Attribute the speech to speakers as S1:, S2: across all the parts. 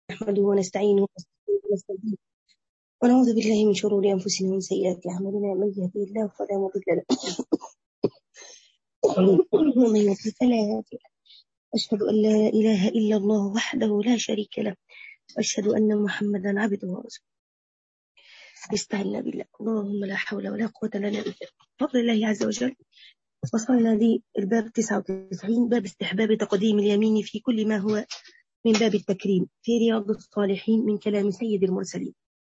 S1: نحمده ونستعينه ونستهديه ونعوذ بالله من شرور أنفسنا ومن سيئات أعمالنا من يهديه الله فلا مضل له ومن يضلل فلا هادي له أشهد أن لا إله إلا الله وحده لا شريك له وأشهد أن محمدا عبده ورسوله استهلنا بالله اللهم لا حول ولا قوة لنا إلا بفضل الله عز وجل وصلنا للباب 99 باب استحباب تقديم اليمين في كل ما هو من باب التكريم في رياض الصالحين من كلام سيد المرسلين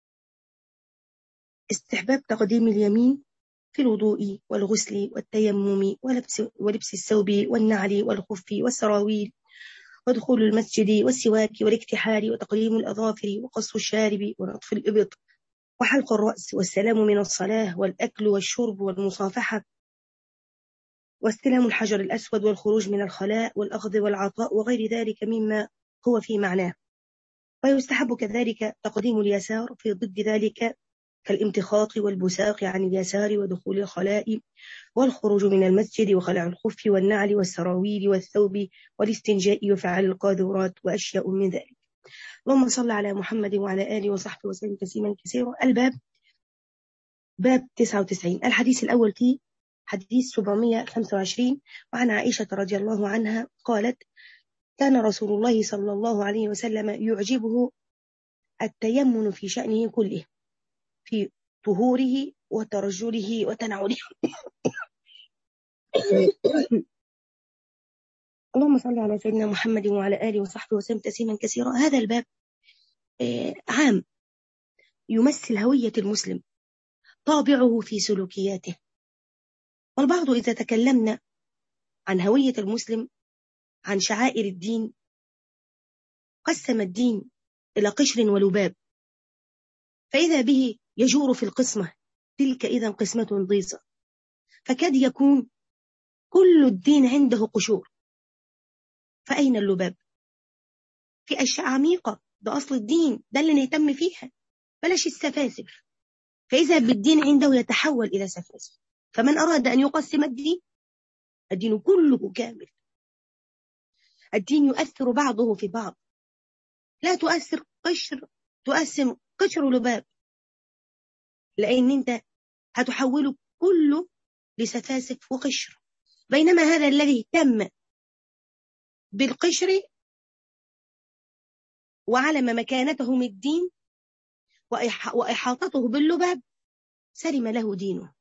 S1: استحباب تقديم اليمين في الوضوء والغسل والتيمم ولبس, ولبس الثوب والنعل والخف والسراويل ودخول المسجد والسواك والاكتحال وتقليم الأظافر وقص الشارب ونطف الإبط وحلق الرأس والسلام من الصلاة والأكل والشرب والمصافحة واستلام الحجر الأسود والخروج من الخلاء والأخذ والعطاء وغير ذلك مما هو في معناه ويستحب كذلك تقديم اليسار في ضد ذلك كالامتخاط والبساق عن اليسار ودخول الخلاء والخروج من المسجد وخلع الخف والنعل والسراويل والثوب والاستنجاء وفعل القاذورات وأشياء من ذلك اللهم صل على محمد وعلى آله وصحبه وسلم تسليما كثيرا الباب باب 99 الحديث الأول فيه حديث 725 وعن عائشة رضي الله عنها قالت كان رسول الله صلى الله عليه وسلم يعجبه التيمن في شأنه كله في طهوره وترجله وتنعله اللهم صل على سيدنا محمد وعلى آله وصحبه وسلم تسليما كثيرا هذا الباب عام يمثل هوية المسلم طابعه في سلوكياته والبعض إذا تكلمنا عن هوية المسلم عن شعائر الدين قسم الدين إلى قشر ولباب فإذا به يجور في القسمة تلك إذا قسمة ضيزة فكاد يكون كل الدين عنده قشور فأين اللباب في أشياء عميقة ده أصل الدين ده اللي نهتم فيها بلاش السفاسف فإذا بالدين عنده يتحول إلى سفاسف فمن أراد أن يقسم الدين الدين كله كامل الدين يؤثر بعضه في بعض لا تؤثر قشر تقسم قشر لباب لأن أنت هتحوله كله لسفاسف وقشر بينما هذا الذي اهتم بالقشر وعلم مكانته من الدين وإحاطته باللباب سلم له دينه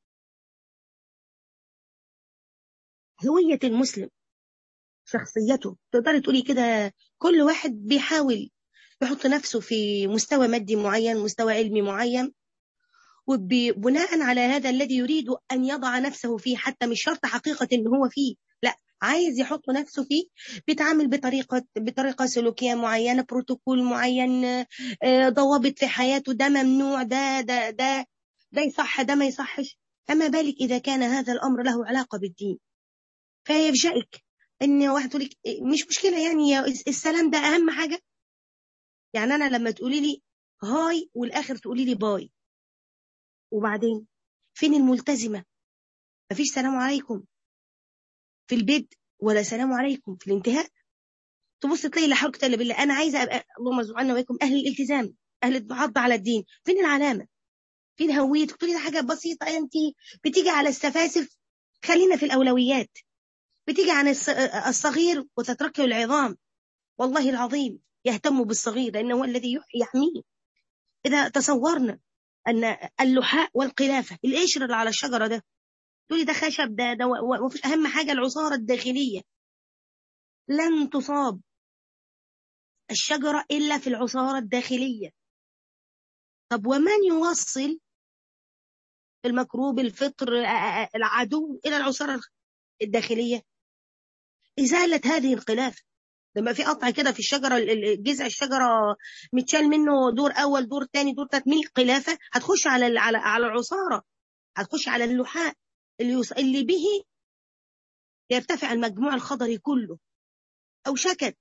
S1: هوية المسلم شخصيته تقدري تقولي كده كل واحد بيحاول يحط نفسه في مستوى مادي معين مستوى علمي معين وبناء على هذا الذي يريد أن يضع نفسه فيه حتى مش شرط حقيقة إن هو فيه لا عايز يحط نفسه فيه بيتعامل بطريقة بطريقة سلوكية معينة بروتوكول معين ضوابط في حياته ده ممنوع ده ده ده ده يصح ده ما يصحش أما بالك إذا كان هذا الأمر له علاقة بالدين فيفجأك ان واحد تقول لك مش مشكله يعني السلام ده اهم حاجه يعني انا لما تقولي لي هاي والاخر تقولي لي باي وبعدين فين الملتزمه مفيش سلام عليكم في البيت ولا سلام عليكم في الانتهاء تبص تلاقي لا حول الا بالله انا عايزه ابقى اللهم اجعلنا وياكم اهل الالتزام اهل الحض على الدين فين العلامه فين هويتك تقولي ده حاجه بسيطه انت بتيجي على السفاسف خلينا في الاولويات بتيجي عن الصغير وتتركه العظام والله العظيم يهتم بالصغير لأنه هو الذي يحميه إذا تصورنا أن اللحاء والقلافة القشر اللي على الشجرة ده تقولي ده خشب ده ده ومفيش أهم حاجة العصارة الداخلية لن تصاب الشجرة إلا في العصارة الداخلية طب ومن يوصل المكروب الفطر العدو إلى العصارة الداخلية إزالة هذه الخلاف لما في قطع كده في الشجرة جذع الشجرة متشال منه دور أول دور تاني دور تالت من الخلافة هتخش على على على العصارة هتخش على اللحاء اللي يص... اللي به يرتفع المجموع الخضري كله أو شكت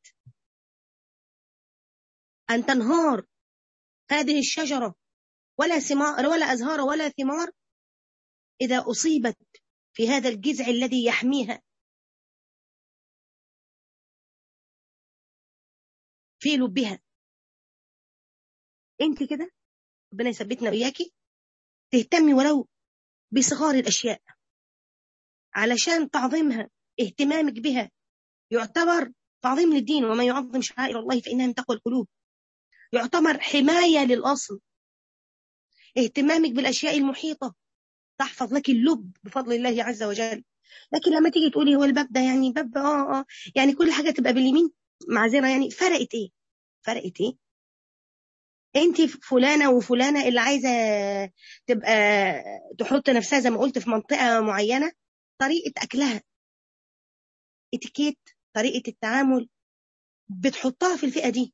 S1: أن تنهار هذه الشجرة ولا ثمار ولا أزهار ولا ثمار إذا أصيبت في هذا الجذع الذي يحميها في لبها انت كده ربنا يثبتنا وإياكي تهتمي ولو بصغار الأشياء علشان تعظيمها اهتمامك بها يعتبر تعظيم للدين وما يعظم شعائر الله فإنها من تقوى القلوب يعتبر حماية للأصل اهتمامك بالأشياء المحيطة تحفظ لك اللب بفضل الله عز وجل لكن لما تيجي تقولي هو الباب ده يعني باب اه اه يعني كل حاجة تبقى باليمين معذرة يعني فرقت ايه فرقت ايه انت فلانة وفلانة اللي عايزة تبقى تحط نفسها زي ما قلت في منطقة معينة طريقة أكلها اتيكيت طريقة التعامل بتحطها في الفئة دي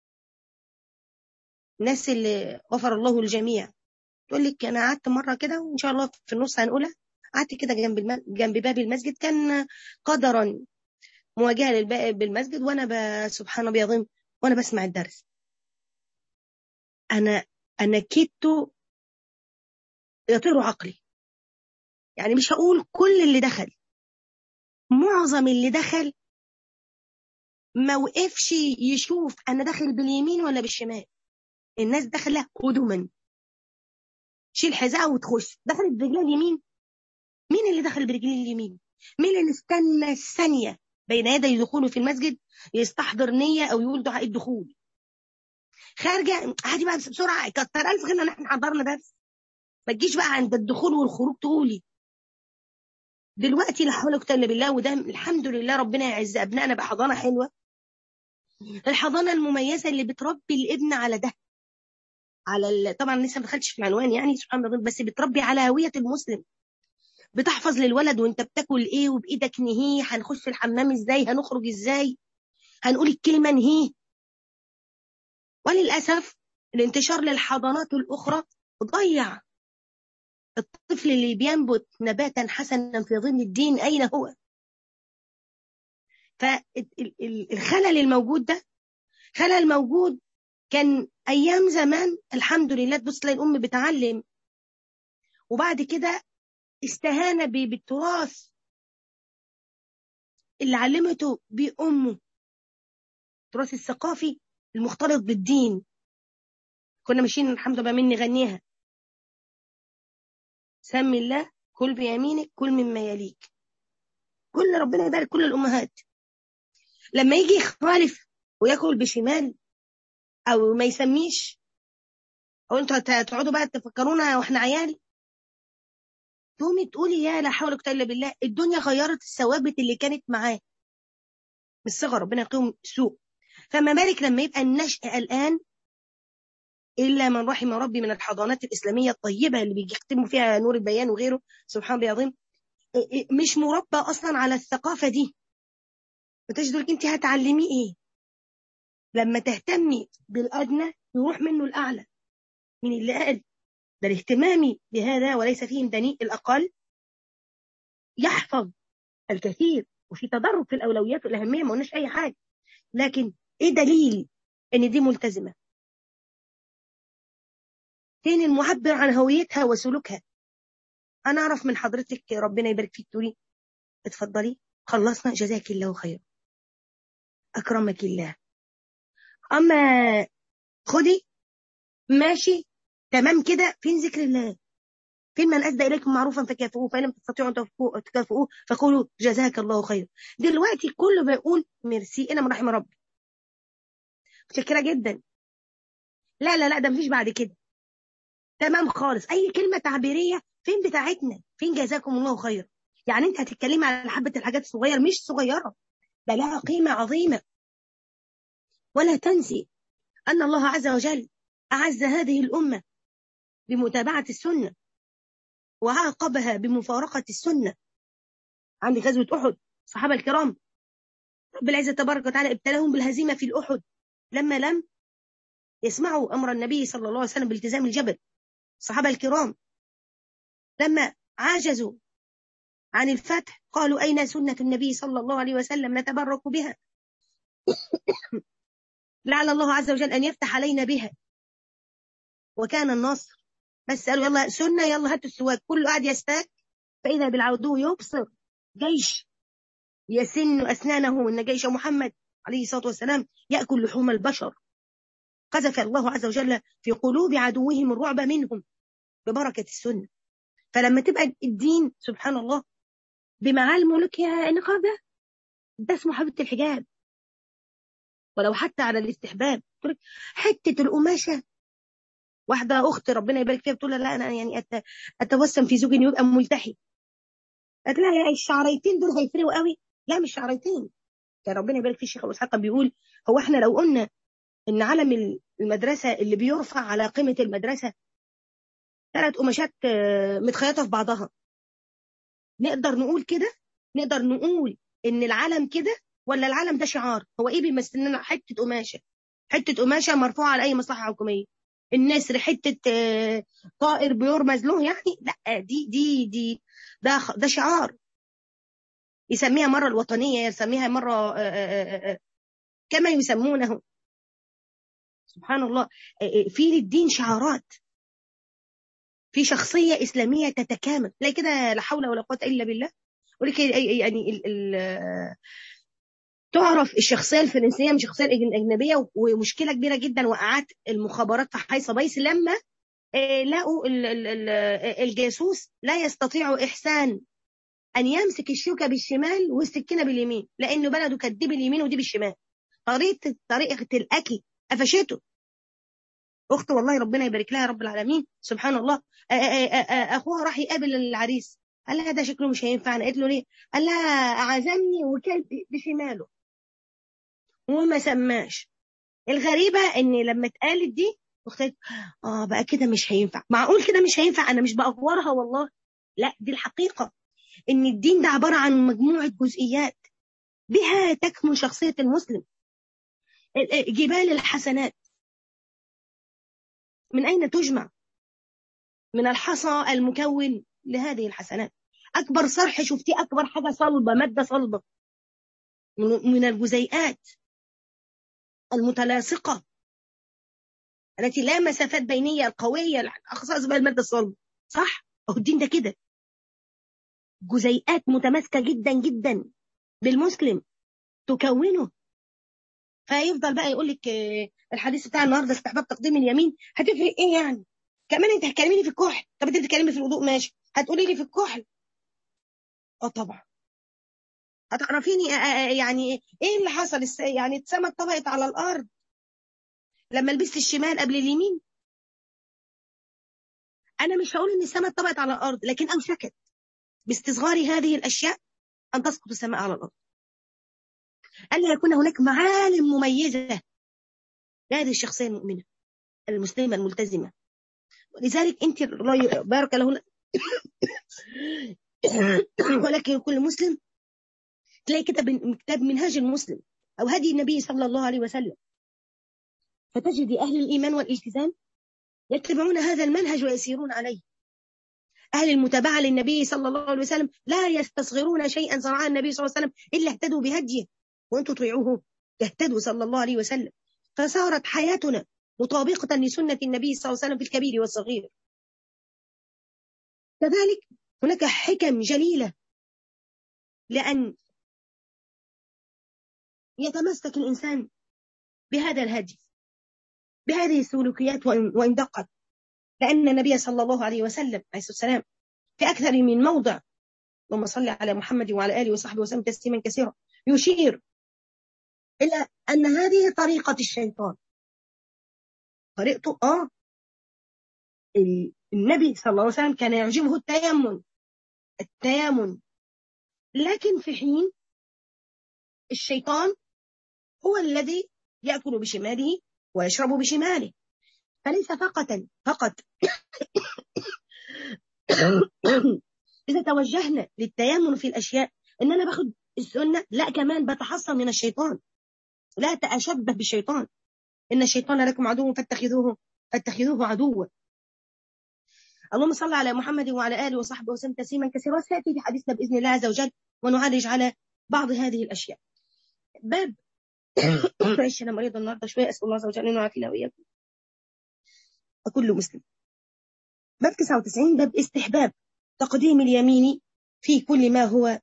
S1: الناس اللي غفر الله الجميع تقول لك انا قعدت مره كده وان شاء الله في النص هنقولها قعدت كده جنب الم... جنب باب المسجد كان قدرا مواجهه للباب بالمسجد وانا ب... سبحان الله العظيم وانا بسمع الدرس انا انا كدت يطير عقلي يعني مش هقول كل اللي دخل معظم اللي دخل ما وقفش يشوف انا داخل باليمين ولا بالشمال الناس داخله قدما شيل حذاء وتخش دخلت برجلها اليمين مين اللي دخل برجليه اليمين مين اللي استنى الثانيه بين يدي دخوله في المسجد يستحضر نيه او يقول دعاء الدخول خارجه عادي بقى بسرعه كتر الف خيرنا ان احنا حضرنا درس ما تجيش بقى عند الدخول والخروج تقولي دلوقتي لا حول ولا قوه الا بالله وده الحمد لله ربنا يعز ابنائنا بحضانه حلوه الحضانه المميزه اللي بتربي الابن على ده على ال... طبعا لسه ما دخلتش في العنوان يعني سبحان الله بس بتربي على هويه المسلم بتحفظ للولد وانت بتاكل ايه وبايدك نهيه هنخش الحمام ازاي هنخرج ازاي هنقول الكلمه نهيه وللاسف الانتشار للحضانات الاخرى ضيع الطفل اللي بينبت نباتا حسنا في ظل الدين اين هو فالخلل الموجود ده خلل موجود كان ايام زمان الحمد لله تبص تلاقي الام بتعلم وبعد كده استهان بالتراث اللي علمته بامه التراث الثقافي المختلط بالدين كنا ماشيين الحمد لله من نغنيها سمي الله كل بيمينك كل مما يليك كل ربنا يبارك كل الامهات لما يجي يخالف وياكل بشمال او ما يسميش او انتوا هتقعدوا بقى تفكرونا واحنا عيال تقومي تقولي يا لا حول ولا قوه الا بالله الدنيا غيرت الثوابت اللي كانت معاه من الصغر ربنا يقيهم سوء فما بالك لما يبقى النشأ الآن إلا من رحم ربي من الحضانات الإسلامية الطيبة اللي بيختموا فيها نور البيان وغيره سبحان الله العظيم مش مربى أصلا على الثقافة دي فتجد انت هتعلميه ايه لما تهتمي بالأدنى يروح منه الأعلى من اللي قال ده الاهتمام بهذا وليس فيه دنيء الأقل يحفظ الكثير وفي تدرج في الأولويات والأهمية ما قلناش أي حاجة لكن إيه دليل إن دي ملتزمة فين المعبر عن هويتها وسلوكها أنا أعرف من حضرتك ربنا يبارك فيك تقولي اتفضلي خلصنا جزاك الله خير أكرمك الله أما خدي ماشي تمام كده فين ذكر الله فين من أسدى إليكم معروفا فكافئوه فإن لم تستطيعوا أن تكافئوه فقولوا جزاك الله خير دلوقتي كله بيقول ميرسي أنا من رحم ربي متشكرة جدا لا لا لا ده مفيش بعد كده تمام خالص أي كلمة تعبيرية فين بتاعتنا فين جزاكم الله خير يعني أنت هتتكلمي على حبة الحاجات الصغيرة مش صغيرة ده لها قيمة عظيمة ولا تنسي أن الله عز وجل أعز هذه الأمة بمتابعة السنة وعاقبها بمفارقة السنة عند غزوة أحد الصحابة الكرام رب العزة تبارك وتعالى ابتلاهم بالهزيمة في الأحد لما لم يسمعوا أمر النبي صلى الله عليه وسلم بالتزام الجبل الصحابة الكرام لما عاجزوا عن الفتح قالوا أين سنة النبي صلى الله عليه وسلم نتبرك بها لعل الله عز وجل أن يفتح علينا بها وكان النصر بس قالوا يلا سنة يلا هاتوا السواك كله قاعد يستاك فإذا بالعدو يبصر جيش يسن أسنانه إن جيش محمد عليه الصلاة والسلام يأكل لحوم البشر قذف الله عز وجل في قلوب عدوهم الرعب منهم ببركة السنة فلما تبقى الدين سبحان الله بمعالم ملك يا النقاب ده ده اسمه حبيبة الحجاب ولو حتى على الاستحباب حتة القماشة واحدة أخت ربنا يبارك فيها بتقول لا أنا يعني أتوسم في زوجي إنه يبقى ملتحي قالت لها الشعريتين دول هيفرقوا قوي لا مش شعريتين كان ربنا يبارك فيه الشيخ أبو إسحاق بيقول هو إحنا لو قلنا إن علم المدرسة اللي بيرفع على قيمة المدرسة ثلاث قماشات متخيطة في بعضها نقدر نقول كده نقدر نقول إن العلم كده ولا العلم ده شعار هو إيه بيمثل لنا حتة قماشة حتة قماشة مرفوعة على أي مصلحة حكومية النسر حتة طائر بيرمز له يعني لا دي دي دي ده ده شعار يسميها مرة الوطنية يسميها مرة كما يسمونه سبحان الله في للدين شعارات في شخصية إسلامية تتكامل لا كده لا حول ولا قوة إلا بالله ولك يعني ال ال تعرف الشخصية الفرنسية من الشخصية الأجنبية ومشكلة كبيرة جدا وقعت المخابرات في حي صبيس لما لقوا الجاسوس لا يستطيع إحسان أن يمسك الشوكة بالشمال والسكينة باليمين لأنه بلده كانت دي باليمين ودي بالشمال طريقة طريقة الأكل قفشته أخت والله ربنا يبارك لها رب العالمين سبحان الله أخوها راح يقابل العريس قال لها ده شكله مش هينفعنا قالت له ليه؟ قال لها عزمني وكان بشماله وما سماش الغريبة ان لما اتقالت دي اختي اه بقى كده مش هينفع معقول كده مش هينفع انا مش بأفورها والله لا دي الحقيقة ان الدين ده عبارة عن مجموعة جزئيات بها تكمن شخصية المسلم جبال الحسنات من أين تجمع من الحصى المكون لهذه الحسنات أكبر صرح شفتيه أكبر حاجة صلبة مادة صلبة من الجزيئات المتلاصقة التي لا مسافات بينية القوية أخصائص بها المادة الصلبة صح؟ أهو الدين ده كده جزيئات متماسكة جدا جدا بالمسلم تكونه فيفضل بقى يقول لك الحديث بتاع النهارده استحباب تقديم اليمين هتفرق ايه يعني؟ كمان انت هتكلميني في الكحل طب انت بتتكلمي في الوضوء ماشي هتقولي لي في الكحل اه طبعا هتعرفيني يعني ايه اللي حصل يعني السما اتطبقت على الارض لما لبست الشمال قبل اليمين انا مش هقول ان السماء اتطبقت على الارض لكن اوشكت باستصغار هذه الاشياء ان تسقط السماء على الارض الا يكون هناك معالم مميزه لهذه الشخصيه المؤمنه المسلمه الملتزمه ولذلك انت الله بارك له ولكن كل مسلم تلاقي كتاب كتاب منهاج المسلم او هدي النبي صلى الله عليه وسلم فتجد اهل الايمان والالتزام يتبعون هذا المنهج ويسيرون عليه أهل المتابعة للنبي صلى الله عليه وسلم لا يستصغرون شيئا صنعه النبي صلى الله عليه وسلم إلا اهتدوا بهديه وأن تطيعوه تهتدوا صلى الله عليه وسلم فصارت حياتنا مطابقة لسنة النبي صلى الله عليه وسلم في الكبير والصغير كذلك هناك حكم جليلة لأن يتمسك الإنسان بهذا الهدي بهذه السلوكيات وإن دقت لأن النبي صلى الله عليه وسلم عليه السلام في أكثر من موضع اللهم صل على محمد وعلى آله وصحبه وسلم تسليما كثيرا يشير إلى أن هذه طريقة الشيطان طريقته آه النبي صلى الله عليه وسلم كان يعجبه التيمم التيامن لكن في حين الشيطان هو الذي يأكل بشماله ويشرب بشماله فليس فقط فقط إذا توجهنا للتيمم في الأشياء إن أنا باخد السنة لا كمان بتحصن من الشيطان لا أتشبه بالشيطان إن الشيطان لكم عدو فاتخذوه فاتخذوه عدوا اللهم صل على محمد وعلى آله وصحبه وسلم تسليما كثيرا سيأتي في حديثنا بإذن الله عز وجل ونعالج على بعض هذه الأشياء باب معلش أنا مريضة النهاردة شوية أسأل الله عز وجل أن يعافينا وإياكم وكل مسلم باب 99 باب استحباب تقديم اليمين في كل ما هو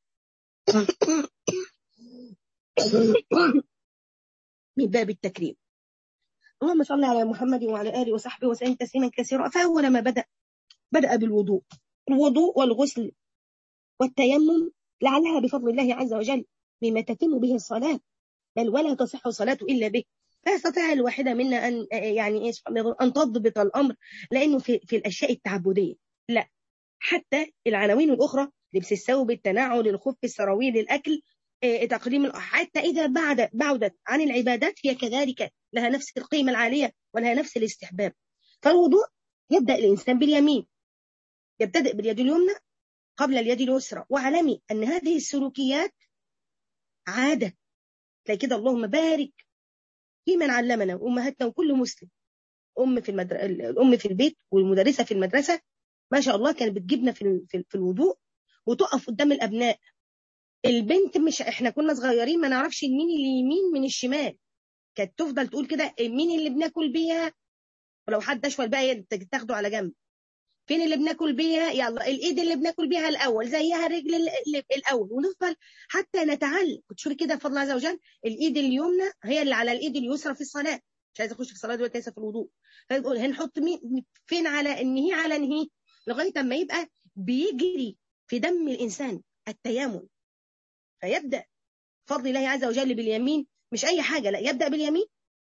S1: من باب التكريم اللهم صل على محمد وعلى اله وصحبه وسلم تسليما كثيرا فاول ما بدا بدا بالوضوء الوضوء والغسل والتيمم لعلها بفضل الله عز وجل مما تتم به الصلاه بل ولا تصح الصلاه الا به لا يستطيع الواحدة منا أن يعني إيش أن تضبط الأمر لأنه في, في الأشياء التعبدية لا حتى العناوين الأخرى لبس الثوب التنعل الخف السراويل الأكل تقديم حتى إذا بعد بعدت عن العبادات هي كذلك لها نفس القيمة العالية ولها نفس الاستحباب فالوضوء يبدأ الإنسان باليمين يبتدئ باليد اليمنى قبل اليد اليسرى واعلمي أن هذه السلوكيات عادة تلاقي كده اللهم بارك في من علمنا وأمهاتنا وكل مسلم أم في المدر... الأم في البيت والمدرسة في المدرسة ما شاء الله كانت بتجيبنا في, في, في الوضوء وتقف قدام الأبناء البنت مش احنا كنا صغيرين ما نعرفش مين اليمين من الشمال كانت تفضل تقول كده مين اللي بناكل بيها ولو حد اشول بقى تاخده على جنب فين اللي بناكل بيها يلا الايد اللي بناكل بيها الاول زيها الرجل الاول ونفضل حتى نتعلم كنت شوفي كده بفضل الله عز وجل الايد اليمنى هي اللي على الايد اليسرى في الصلاه مش عايزه اخش في الصلاه دلوقتي لسه في الوضوء فيقول هنحط مين فين على النهي على نهي لغايه اما يبقى بيجري في دم الانسان التيامن فيبدا فضل الله عز وجل باليمين مش اي حاجه لا يبدا باليمين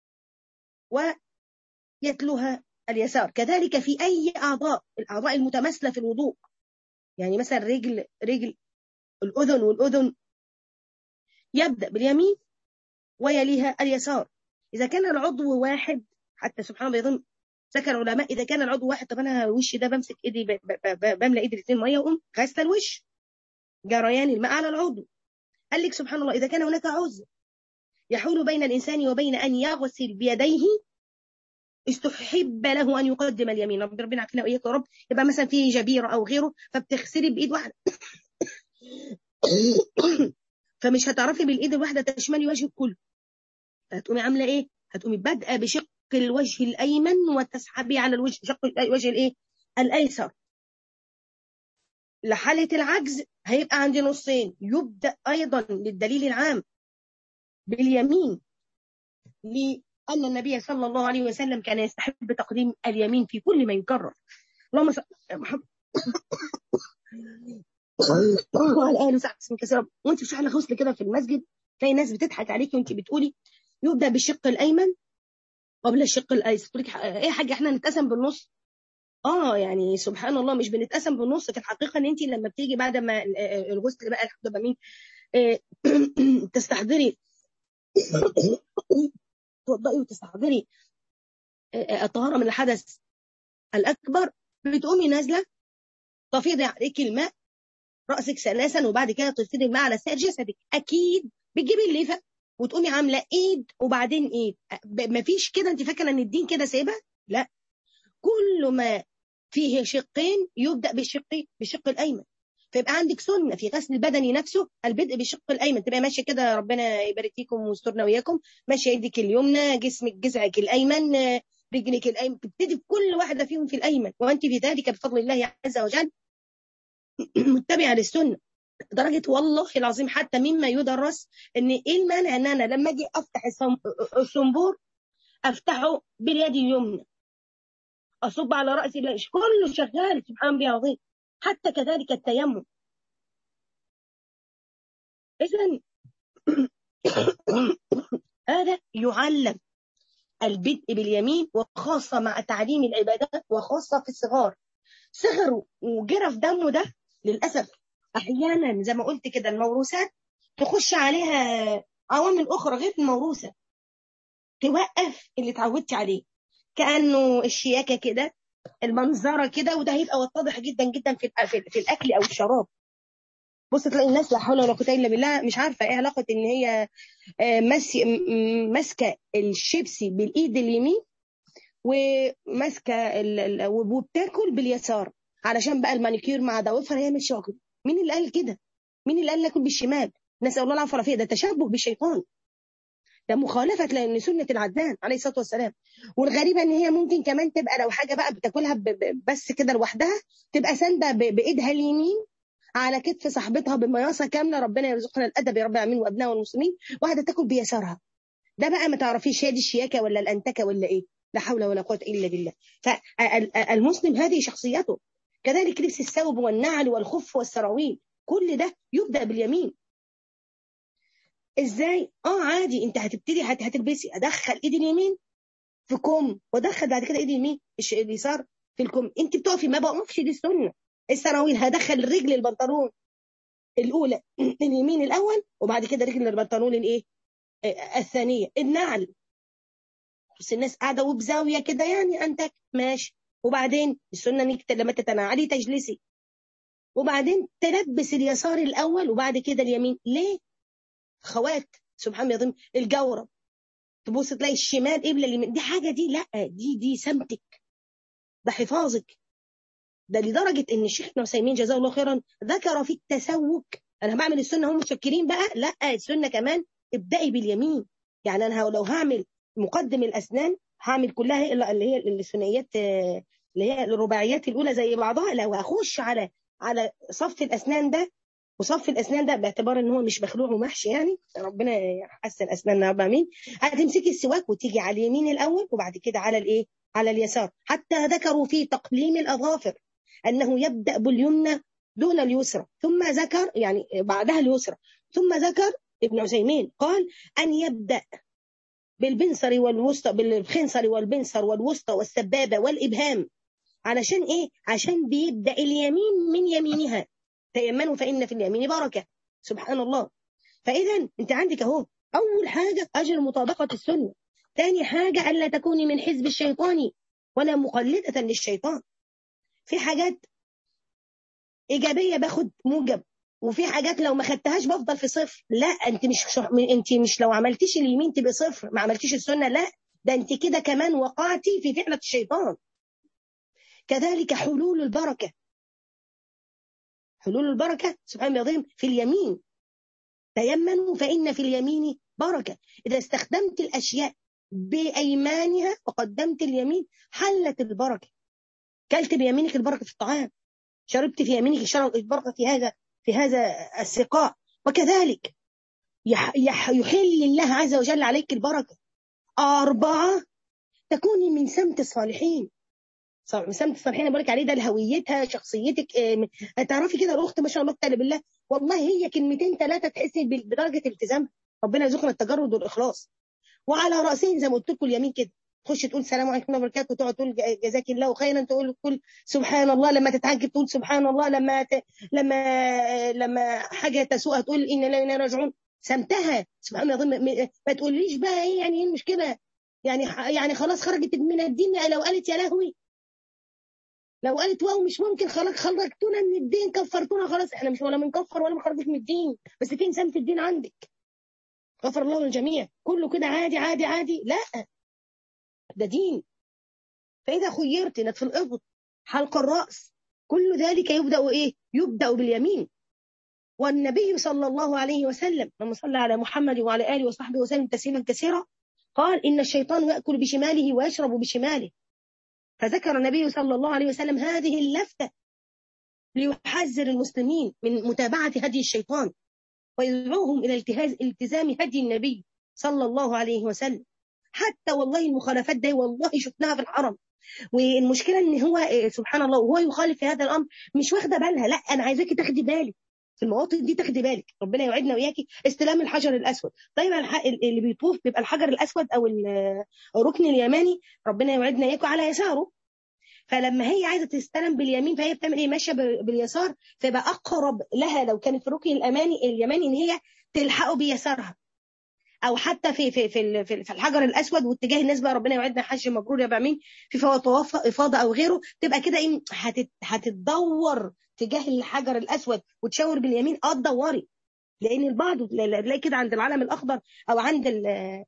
S1: ويتلوها اليسار كذلك في أي أعضاء الأعضاء المتماثلة في الوضوء يعني مثلا رجل رجل الأذن والأذن يبدأ باليمين ويليها اليسار إذا كان العضو واحد حتى سبحان الله يظن ذكر العلماء إذا كان العضو واحد طب أنا وشي ده بمسك إيدي بملى إيدي الاثنين مية وأقوم غاسلة الوش جريان الماء على العضو قال لك سبحان الله إذا كان هناك عذر يحول بين الإنسان وبين أن يغسل بيديه استحب له ان يقدم اليمين رب ربنا عافينا واياك يا رب يبقى مثلا في جبيره او غيره فبتغسلي بايد واحده فمش هتعرفي بالايد الواحده تشملي وجهك كله هتقومي عامله ايه هتقومي بادئه بشق الوجه الايمن وتسحبي على الوجه شق الوجه الايه الايسر لحاله العجز هيبقى عندي نصين يبدا ايضا للدليل العام باليمين أن النبي صلى الله عليه وسلم كان يستحب تقديم اليمين في كل ما يكرر اللهم صل على محمد وعلى آله وصحبه وسلم كثيرا وانت بتشرحي غسل كده في المسجد تلاقي ناس بتضحك عليكي وانت بتقولي يبدا بالشق الايمن قبل الشق الايسر تقول لك ايه يا حاجه احنا نتقسم بالنص اه يعني سبحان الله مش بنتقسم بالنص في الحقيقه ان انت لما بتيجي بعد ما الغسل بقى الدوبامين تستحضري توضئي وتستحضري الطهارة من الحدث الأكبر بتقومي نازلة تفيضي عليك الماء رأسك ثلاثا وبعد كده تفيضي الماء على سائر جسدك أكيد بتجيبي الليفة وتقومي عاملة إيد وبعدين إيد مفيش كده أنت فاكرة إن الدين كده سايبها؟ لا كل ما فيه شقين يبدأ بالشق بالشق الأيمن فيبقى عندك سنه في غسل البدن نفسه البدء بالشق الايمن تبقى ماشيه كده ربنا يبارك فيكم ويسترنا وياكم ماشيه يدك اليمنى جسمك جذعك الايمن رجلك الايمن تبتدي بكل واحده فيهم في الايمن وانت في ذلك بفضل الله عز وجل متبعه للسنه درجه والله العظيم حتى مما يدرس ان ايه المانع ان انا لما اجي افتح الصنبور افتحه باليد اليمنى اصب على راسي كله شغال سبحان الله العظيم حتى كذلك التيمم إذا هذا يعلم البدء باليمين وخاصة مع تعليم العبادات وخاصة في الصغار صغر وجرى في دمه ده للأسف أحيانا زي ما قلت كده الموروثات تخش عليها عوامل أخرى غير الموروثة توقف اللي اتعودتي عليه كأنه الشياكة كده المنظره كده وده هيبقى واضح جدا جدا في في الاكل او الشراب بص تلاقي الناس لا حول ولا قوه الا بالله مش عارفه ايه علاقه ان هي ماسكه الشيبسي بالايد اليمين وماسكه وبتاكل باليسار علشان بقى المانيكير مع ضوافر هي مش شاكل مين اللي قال كده مين اللي قال ناكل بالشمال نسال الله العافيه والعافيه ده تشبه بالشيطان ده مخالفة لأن سنة العدنان عليه الصلاة والسلام والغريبة إن هي ممكن كمان تبقى لو حاجة بقى بتاكلها بس كده لوحدها تبقى ساندة بإيدها اليمين على كتف صاحبتها بمياصة كاملة ربنا يرزقنا الأدب يا رب العالمين وأبناء المسلمين واحدة تاكل بيسارها ده بقى ما تعرفيش هي دي الشياكه ولا الانتكه ولا ايه لا حول ولا قوه الا بالله فالمسلم هذه شخصيته كذلك لبس الثوب والنعل والخف والسراويل كل ده يبدا باليمين ازاي اه عادي انت هتبتدي هت- هتلبسي ادخل ايدي اليمين في كم وادخل بعد كده ايدي اليمين الش- اليسار في الكم انت بتقفي ما بقفش دي السنه السراويل هدخل رجل البنطلون الاولى اليمين الاول وبعد كده رجل البنطلون الايه آه، الثانيه النعل بس الناس قاعده وبزاويه كده يعني انت ماشي وبعدين السنه انك ت- لما تتنعلي تجلسي وبعدين تلبس اليسار الاول وبعد كده اليمين ليه خوات سبحان الله العظيم الجورب تبص تلاقي الشمال قبل اليمين دي حاجه دي لا دي دي سمتك ده حفاظك ده لدرجه ان الشيخ ابن عثيمين جزاه الله خيرا ذكر في التسوك انا بعمل السنه هم متشكرين بقى لا السنه كمان ابدأي باليمين يعني انا لو هعمل مقدم الاسنان هعمل كلها هي- اللي هي الثنائيات آه، اللي هي الرباعيات الاولى زي بعضها لو هخش على على صف الاسنان ده وصف الاسنان ده باعتبار ان هو مش مخلوع ومحشي يعني ربنا يحسن اسناننا يا رب امين هتمسكي السواك وتيجي على اليمين الاول وبعد كده على الايه على اليسار حتى ذكروا في تقليم الاظافر انه يبدا باليمنى دون اليسرى ثم ذكر يعني بعدها اليسرى ثم ذكر ابن عثيمين قال ان يبدا بالبنصر والوسطى بالخنصر والبنصر والوسطى والسبابه والابهام علشان ايه عشان بيبدا اليمين من يمينها تيمنوا فان في اليمين بركه سبحان الله فاذا انت عندك اهو اول حاجه اجر مطابقه السنه ثاني حاجه الا تكوني من حزب الشيطان ولا مقلده للشيطان في حاجات ايجابيه باخد موجب وفي حاجات لو ما خدتهاش بفضل في صفر لا انت مش انت مش لو عملتيش اليمين تبقى صفر ما عملتيش السنه لا ده انت كده كمان وقعتي في فعله الشيطان كذلك حلول البركه حلول البركه سبحان الله العظيم في اليمين تيمنوا فان في اليمين بركه اذا استخدمت الاشياء بايمانها وقدمت اليمين حلت البركه كلت بيمينك البركه في الطعام شربت في يمينك شرب البركه في هذا في هذا السقاء وكذلك يح يح يحل الله عز وجل عليك البركه أربعة تكوني من سمت الصالحين صح- سمت الصالحين بقولك عليه ده لهويتها شخصيتك آه، هتعرفي كده الاخت ما شاء الله تعالى بالله والله هي كلمتين ثلاثه تحسي بال- بدرجه التزامها ربنا يرزقنا التجرد والاخلاص وعلى راسين زي ما قلت لكم اليمين كده تخش تقول السلام عليكم ورحمه الله وبركاته وتقعد تقول ج- جزاك الله خيرا تقول تقول سبحان الله لما تتعجب تقول سبحان الله لما ت... لما لما حاجه تسوء تقول ان لا إنا راجعون سمتها سبحان الله العظيم م- ما تقوليش بقى ايه يعني ايه المشكله يعني ح- يعني خلاص خرجت من الدين لو قالت يا لهوي لو قالت واو مش ممكن خلاص خرجتونا من الدين كفرتونا خلاص احنا مش ولا بنكفر ولا بنخرجك من الدين بس فين سمت الدين عندك غفر الله للجميع كله كده عادي عادي عادي لا ده دين فإذا خيرت نتف الإبط حلق الرأس كل ذلك يبدأ إيه؟ يبدأ باليمين والنبي صلى الله عليه وسلم لما صلى على محمد وعلى آله وصحبه وسلم تسليما كثيرا قال إن الشيطان يأكل بشماله ويشرب بشماله فذكر النبي صلى الله عليه وسلم هذه اللفتة ليحذر المسلمين من متابعة هدي الشيطان ويدعوهم إلى التهاز التزام هدي النبي صلى الله عليه وسلم حتى والله المخالفات دي والله شفناها في الحرم والمشكله ان هو إيه، سبحان الله وهو يخالف في هذا الامر مش واخده بالها لا انا عايزاكي تاخدي بالك في المواطن دي تاخدي بالك ربنا يوعدنا وياكي استلام الحجر الاسود دايما الح- اللي بيطوف بيبقى الحجر الاسود او ال- الركن اليماني ربنا يوعدنا وياكم على يساره فلما هي عايزه تستلم باليمين فهي بتعمل ايه ماشيه ب- باليسار فيبقى اقرب لها لو كانت في الركن الاماني اليماني ان هي تلحقه بيسارها او حتى في في في ال- في في الحجر الاسود واتجاه الناس بقى ربنا يوعدنا حج مبرور يا بعمين في فوا- طواف افاضه او غيره تبقى كده ايه هتت- هتتدور تجاه الحجر الاسود وتشاور باليمين اه تدوري لان البعض تلاقي كده عند العلم الاخضر او عند ال-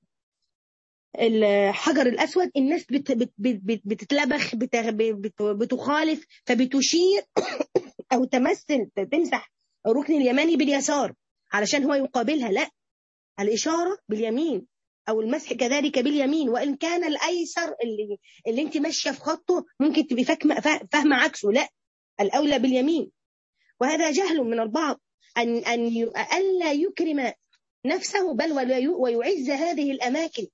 S1: الحجر الاسود الناس بت بت بت بت بتتلبخ بت بت بتخالف فبتشير او تمثل تمسح الركن اليماني باليسار علشان هو يقابلها لا الإشارة باليمين أو المسح كذلك باليمين وإن كان الأيسر اللي اللي أنت ماشية في خطه ممكن تبقي فاهمة فاهمة عكسه لا الأولى باليمين وهذا جهل من البعض أن أن ي- ألا يكرم نفسه بل ويعز هذه الاماكن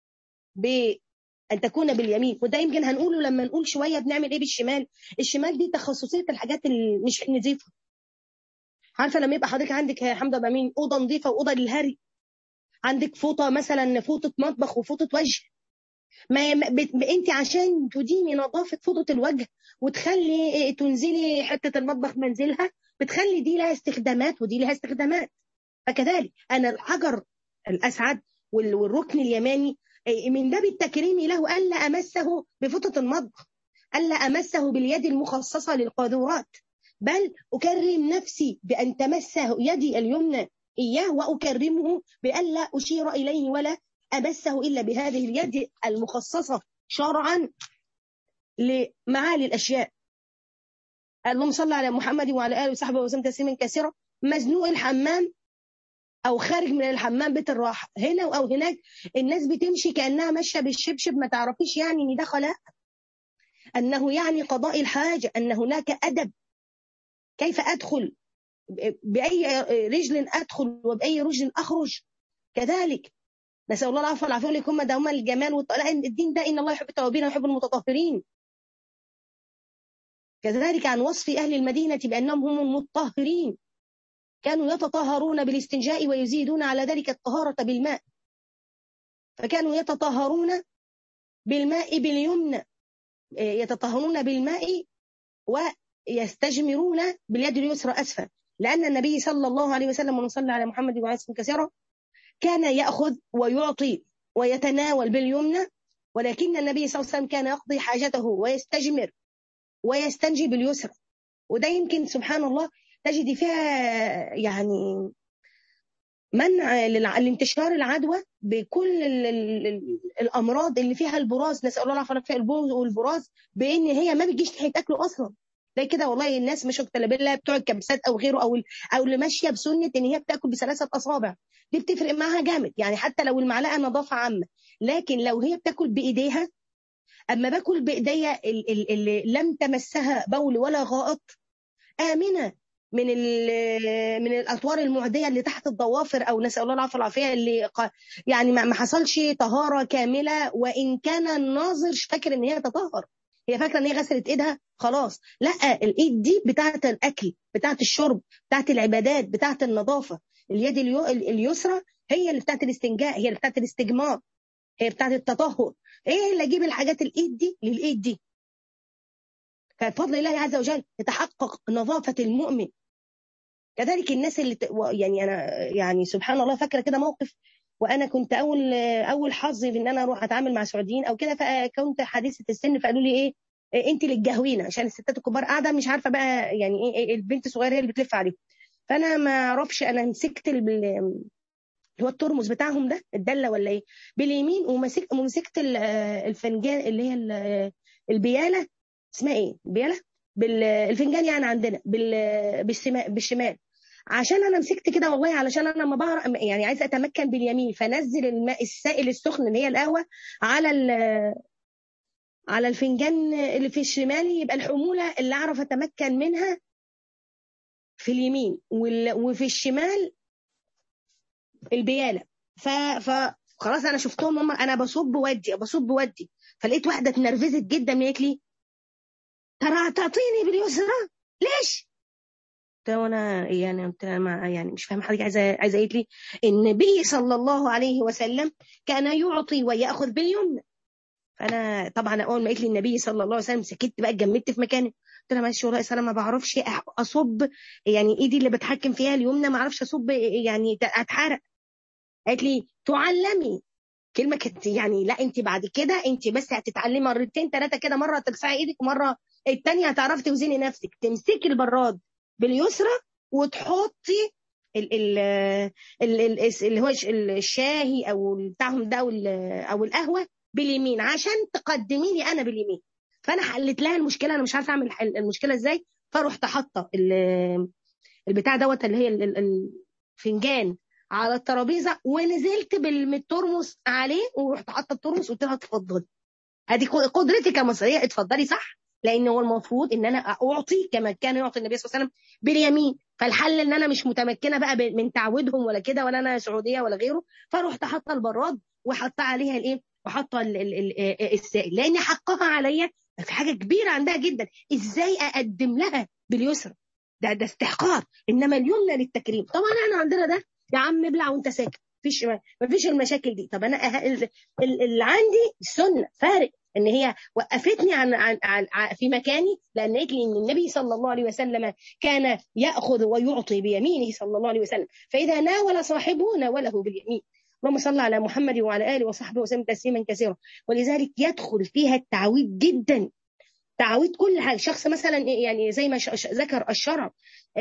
S1: بان تكون باليمين وده يمكن هنقوله لما نقول شويه بنعمل ايه بالشمال الشمال دي تخصصيه الحاجات اللي مش نظيفه عارفه لما يبقى حضرتك عندك يا حمزه بامين اوضه نظيفه واوضه للهري عندك فوطه مثلا فوطه مطبخ وفوطه وجه ما انت عشان تديمي نظافه فوطه الوجه وتخلي تنزلي حته المطبخ منزلها بتخلي دي لها استخدامات ودي لها استخدامات فكذلك انا الحجر الاسعد والركن اليماني من باب التكريم له الا امسه بفوطه المطبخ الا امسه باليد المخصصه للقاذورات بل اكرم نفسي بان تمسه يدي اليمنى اياه واكرمه بالا اشير اليه ولا امسه الا بهذه اليد المخصصه شرعا لمعالي الاشياء اللهم صل على محمد وعلى اله وصحبه وسلم تسليما كثيرا مزنوق الحمام او خارج من الحمام بيت الراحه هنا او هناك الناس بتمشي كانها ماشيه بالشبشب ما تعرفيش يعني ان ده خلاء انه يعني قضاء الحاجه ان هناك ادب كيف ادخل باي رجل ادخل وباي رجل اخرج كذلك نسال الله العفو والعافيه لكم دوما الجمال والطلاق الدين ده ان الله يحب التوابين ويحب المتطهرين كذلك عن وصف اهل المدينه بانهم هم المطهرين كانوا يتطهرون بالاستنجاء ويزيدون على ذلك الطهارة بالماء فكانوا يتطهرون بالماء باليمنى يتطهرون بالماء ويستجمرون باليد اليسرى أسفل لأن النبي صلى الله عليه وسلم ونصلي على محمد وعلى وسلم كثيرا كان يأخذ ويعطي ويتناول باليمنى ولكن النبي صلى الله عليه وسلم كان يقضي حاجته ويستجمر ويستنجي باليسرى وده يمكن سبحان الله تجدي فيها يعني منع لانتشار العدوى بكل ال ال ال الامراض اللي فيها البراز نسال الله العافيه فيها البوز والبراز بان هي ما بتجيش تحت تاكله اصلا زي كده والله الناس مش بالله بتوع الكبسات او غيره او او اللي ماشيه بسنه ان هي بتاكل بثلاثه اصابع دي بتفرق معاها جامد يعني حتى لو المعلقه نظافه عامه لكن لو هي بتاكل بايديها اما باكل بايديا اللي لم تمسها بول ولا غائط امنه من من الاطوار المعديه اللي تحت الضوافر او نسال الله العافيه والعافيه اللي يعني ما حصلش طهاره كامله وان كان الناظر فاكر ان هي تطهر هي فاكره ان هي غسلت ايدها خلاص لا الايد دي بتاعه الاكل بتاعه الشرب بتاعه العبادات بتاعه النظافه اليد اليو... اليسرى هي اللي بتاعه الاستنجاء هي اللي بتاعه الاستجمار هي بتاعه التطهر هي اللي اجيب الحاجات الايد دي للايد دي فبفضل الله عز وجل تتحقق نظافه المؤمن كذلك الناس اللي يعني انا يعني سبحان الله فاكره كده موقف وانا كنت اول اول حظي في ان انا اروح اتعامل مع سعوديين او كده فكنت حديثه السن فقالوا لي ايه انت اللي تجهوينا عشان الستات الكبار قاعده مش عارفه بقى يعني ايه البنت الصغيره هي اللي بتلف عليهم فانا ما اعرفش انا مسكت اللي هو الترمس بتاعهم ده الدله ولا ايه باليمين ومسكت ومسكت الفنجان اللي هي البياله اسمها ايه البياله بالفنجان يعني عندنا بالشمال عشان انا مسكت كده والله علشان انا ما بعرف يعني عايزه اتمكن باليمين فنزل الماء السائل السخن اللي هي القهوه على على الفنجان اللي في الشمال يبقى الحموله اللي اعرف اتمكن منها في اليمين وفي الشمال البياله ف فخلاص انا شفتهم هم انا بصب ودي بصب ودي فلقيت واحده اتنرفزت جدا قالت لي ترى تعطيني باليسرى ليش؟ قلت وانا يعني قلت ما يعني مش فاهمه حضرتك عايزه عايزه قالت لي النبي صلى الله عليه وسلم كان يعطي وياخذ باليمنى فانا طبعا اول ما قالت لي النبي صلى الله عليه وسلم سكت بقى اتجمدت في مكاني قلت لها معلش والله انا ما بعرفش اصب يعني ايدي اللي بتحكم فيها اليمنى ما اعرفش اصب يعني اتحرق قالت لي تعلمي كلمه كانت يعني لا انت بعد كده انت بس هتتعلمي مرتين ثلاثه كده مره ترفعي ايدك ومره الثانيه هتعرفي توزني نفسك تمسكي البراد باليسرى وتحطي ال ال ال اللي هو الشاهي او بتاعهم ده او القهوه باليمين عشان تقدمي لي انا باليمين فانا حلت لها المشكله انا مش عارفه اعمل المشكله ازاي فرحت حاطه البتاع دوت اللي هي الفنجان على الترابيزه ونزلت بالترمس عليه ورحت حاطه الترمس وقلت لها اتفضلي ادي قدرتي كمصريه اتفضلي صح لان هو المفروض ان انا اعطي كما كان يعطي النبي صلى الله عليه وسلم باليمين فالحل ان انا مش متمكنه بقى من تعويدهم ولا كده ولا انا سعوديه ولا غيره فرحت حاطه البراد وحاطه عليها الايه وحاطه السائل لان حقها عليا في حاجه كبيره عندها جدا ازاي اقدم لها باليسرى ده ده استحقار انما اليمنى للتكريم طبعا احنا عندنا ده يا عم ابلع وانت ساكت مفيش مفيش المشاكل دي طب انا اللي عندي السنه فارق ان هي وقفتني عن, عن, عن في مكاني لان قالت لي ان النبي صلى الله عليه وسلم كان ياخذ ويعطي بيمينه صلى الله عليه وسلم فاذا ناول صاحبه ناوله باليمين اللهم صل على محمد وعلى اله وصحبه وسلم تسليما كثيرا ولذلك يدخل فيها التعويض جدا تعويض كل حاجه شخص مثلا يعني زي ما ذكر الشرع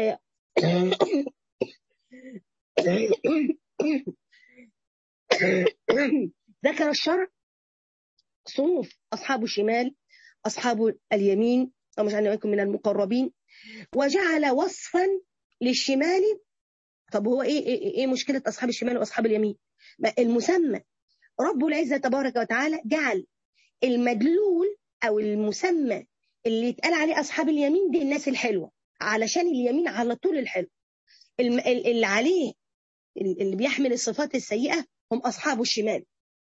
S1: ذكر الشرع صنوف أصحاب الشمال أصحاب اليمين اللهم اجعلنا وإياكم من المقربين وجعل وصفا للشمال طب هو إيه, إيه, إيه مشكلة أصحاب الشمال وأصحاب اليمين المسمى رب العزة تبارك وتعالى جعل المدلول أو المسمى اللي اتقال عليه أصحاب اليمين دي الناس الحلوة علشان اليمين على طول الحلو اللي عليه اللي بيحمل الصفات السيئة هم أصحاب الشمال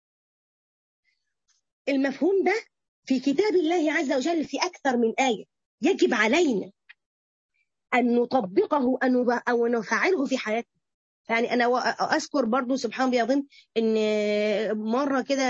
S1: المفهوم ده في كتاب الله عز وجل في أكثر من آية يجب علينا أن نطبقه أو نفعله في حياتنا يعني أنا أذكر برضو سبحان بيظن إن مرة كده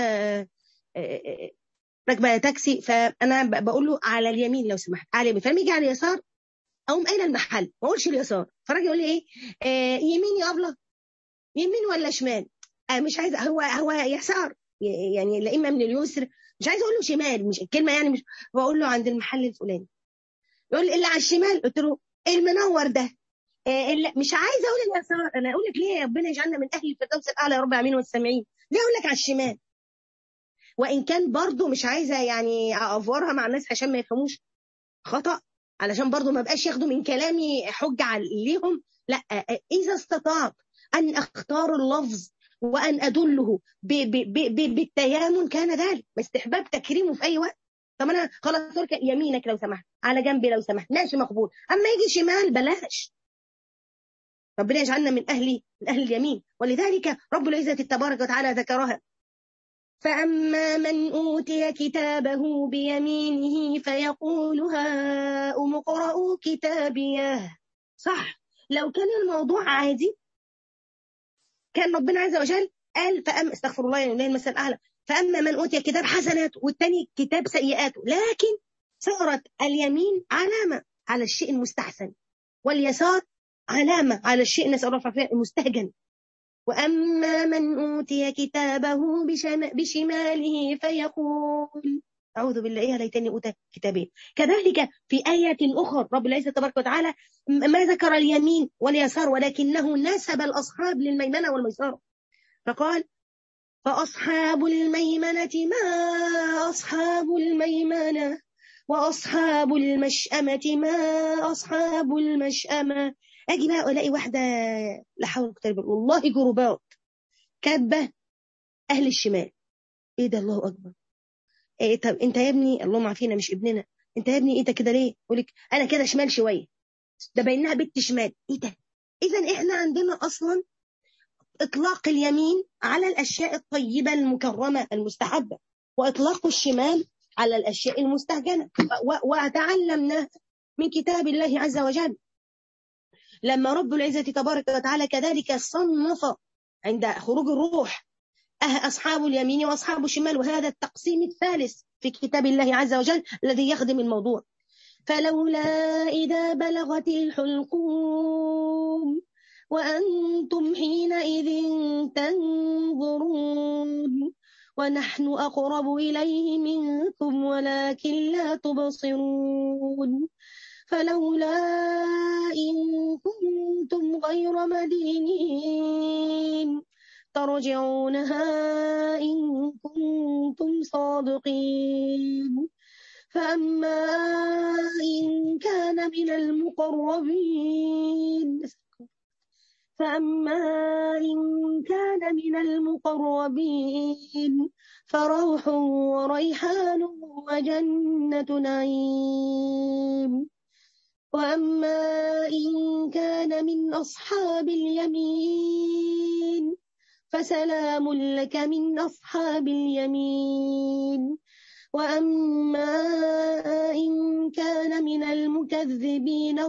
S1: راكبة تاكسي فأنا بقول له على اليمين لو سمحت على اليمين فلما يجي على اليسار أقوم قايلة المحل ما أقولش اليسار فالراجل يقول لي إيه آه يمين يا أبلة يمين ولا شمال آه مش عايزة هو هو يسار يعني لا اما من اليسر مش عايزه اقول له شمال مش الكلمه يعني مش بقول له عند المحل الفلاني يقول لي اللي على الشمال قلت له المنور ده إيه اللي مش عايزه اقول اليسار انا اقول لك ليه ربنا يجعلنا من اهل الفردوس الاعلى يا رب العالمين والسامعين ليه اقول لك على الشمال وان كان برضه مش عايزه يعني اافورها مع الناس عشان ما يفهموش خطا علشان برضه ما بقاش ياخدوا من كلامي حجه ليهم لا اذا استطعت ان اختار اللفظ وأن أدله ب ب ب ب بالتيامن كان ذلك استحباب تكريمه في أي وقت طب أنا خلاص ترك يمينك لو سمحت على جنبي لو سمحت ماشي مقبول أما يجي شمال بلاش ربنا يجعلنا من أهل من أهل اليمين ولذلك رب العزة تبارك وتعالى ذكرها فأما من أوتي كتابه بيمينه فيقول هاؤم اقرءوا كتابيه صح لو كان الموضوع عادي كان ربنا عز وجل قال فأما استغفر الله يعني المثل الأعلى فأما من أوتي كتاب حسنات والتاني كتاب سيئاته لكن صارت اليمين علامة على الشيء المستحسن واليسار علامة على الشيء نسأل الله المستهجن وأما من أوتي كتابه بشماله فيقول أعوذ بالله يا ليتني أوتى كتابين كذلك في آية أخرى رب العزة تبارك وتعالى ما ذكر اليمين واليسار ولكنه نسب الأصحاب للميمنة والميسرة فقال فأصحاب الميمنة ما أصحاب الميمنة وأصحاب المشأمة ما أصحاب المشأمة أجي بقى ألاقي واحدة لا حول ولا قوة والله جروبات كاتبة أهل الشمال إيه ده الله أكبر إيه طب انت يا ابني اللهم عافينا مش ابننا انت يا ابني انت كده ليه يقول لك انا كده شمال شويه ده باينها بنت شمال ايه ده اذا احنا عندنا اصلا اطلاق اليمين على الاشياء الطيبه المكرمه المستحبه واطلاق الشمال على الاشياء المستهجنه وتعلمنا من كتاب الله عز وجل لما رب العزه تبارك وتعالى كذلك صنف عند خروج الروح أصحاب اليمين وأصحاب الشمال وهذا التقسيم الثالث في كتاب الله عز وجل الذي يخدم الموضوع فلولا إذا بلغت الحلقوم وأنتم حينئذ تنظرون ونحن أقرب إليه منكم ولكن لا تبصرون فلولا إن كنتم غير مدينين ترجعونها إن كنتم صادقين فأما إن كان من المقربين فأما إن كان من المقربين فروح وريحان وجنة نعيم وأما إن كان من أصحاب اليمين فسلام لك من أصحاب اليمين وأما إن كان من المكذبين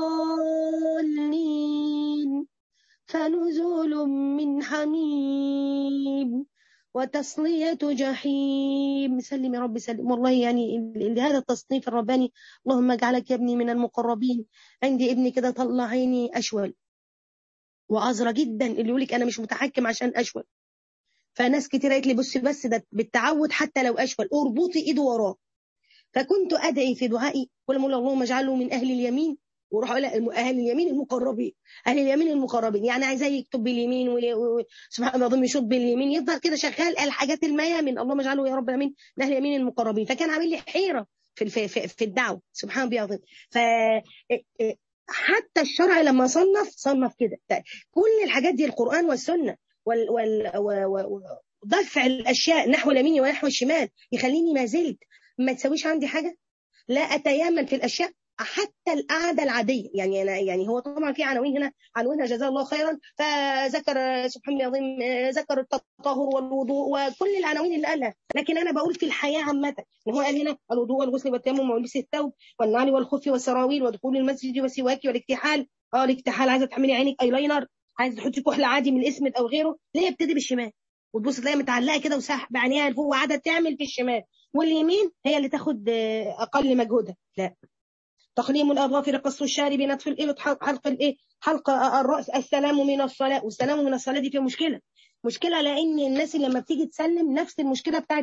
S1: الضالين فنزول من حميم وتصلية جحيم سلم يا رب سلم والله يعني لهذا التصنيف الرباني اللهم اجعلك يا ابني من المقربين عندي ابني كده طلع عيني أشول وعذرة جدا اللي يقولك أنا مش متحكم عشان أشول فناس كتير قالت لي بصي بس ده بالتعود حتى لو أشول اربطي إيده وراه فكنت أدعي في دعائي ولما أقول اللهم اجعله من أهل اليمين وروح اقول اهل اليمين المقربين اهل اليمين المقربين يعني عايزاه يكتب باليمين سبحان الله العظيم يشوط باليمين يفضل كده شغال الحاجات الميامن اللهم اجعله يا رب العالمين من اهل اليمين المقربين فكان عامل لي حيره في في في, في الدعوه سبحان الله العظيم ف حتى الشرع لما صنف صنف كده كل الحاجات دي القران والسنه وال وال ودفع الاشياء نحو اليمين ونحو الشمال يخليني ما زلت ما تسويش عندي حاجه لا اتيمن في الاشياء حتى القعده العاديه يعني أنا يعني هو طبعا في عناوين هنا عنوانها جزاه الله خيرا فذكر سبحان الله العظيم ذكر التطهر والوضوء وكل العناوين اللي قالها لكن انا بقول في الحياه عامه ان هو قال هنا الوضوء والغسل والتيمم ولبس الثوب والنعل والخف والسراويل ودخول المسجد والسواك والاكتحال اه الاكتحال عايزه تعملي عينك ايلاينر عايزه تحطي كحل عادي من الاسمد او غيره ليه ابتدي بالشمال وتبص تلاقيها متعلقه كده وساح بعينيها لفوق وقاعده تعمل في الشمال واليمين هي اللي تاخد اقل مجهودها لا تقليم الاظافر قص الشارب نتف الابط حلق الايه حلق الراس السلام من الصلاه والسلام من الصلاه دي فيها مشكله مشكله لان الناس اللي لما بتيجي تسلم نفس المشكله بتاعت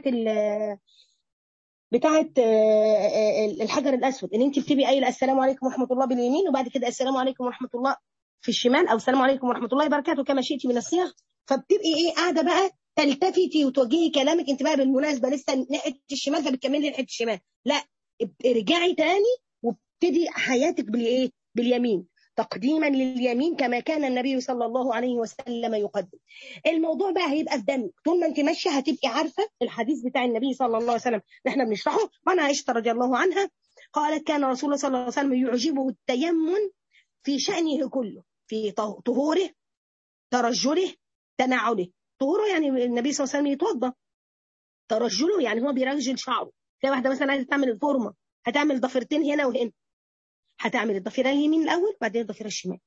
S1: بتاعت الحجر الاسود ان انت بتبقي قايله السلام عليكم ورحمه الله باليمين وبعد كده السلام عليكم ورحمه الله في الشمال او السلام عليكم ورحمه الله وبركاته كما شئتي من الصيغ فبتبقي ايه قاعده بقى تلتفتي وتوجهي كلامك انت بقى بالمناسبه لسه ناحيه الشمال فبتكملي ناحيه الشمال لا ارجعي تاني وابتدي حياتك بالايه باليمين تقديما لليمين كما كان النبي صلى الله عليه وسلم يقدم الموضوع بقى هيبقى في دمك طول ما انت ماشيه هتبقي عارفه الحديث بتاع النبي صلى الله عليه وسلم اللي احنا بنشرحه وعن عائشه رضي الله عنها قالت كان رسول الله صلى الله عليه وسلم يعجبه التيمن في شأنه كله في طهوره ترجله تنعله طهوره يعني النبي صلى الله عليه وسلم يتوضا ترجله يعني هو بيرجل شعره تلاقي واحده مثلا عايزه تعمل الفورمه هتعمل ضفيرتين هنا وهنا هتعمل الضفيره اليمين الاول وبعدين الضفيره الشمال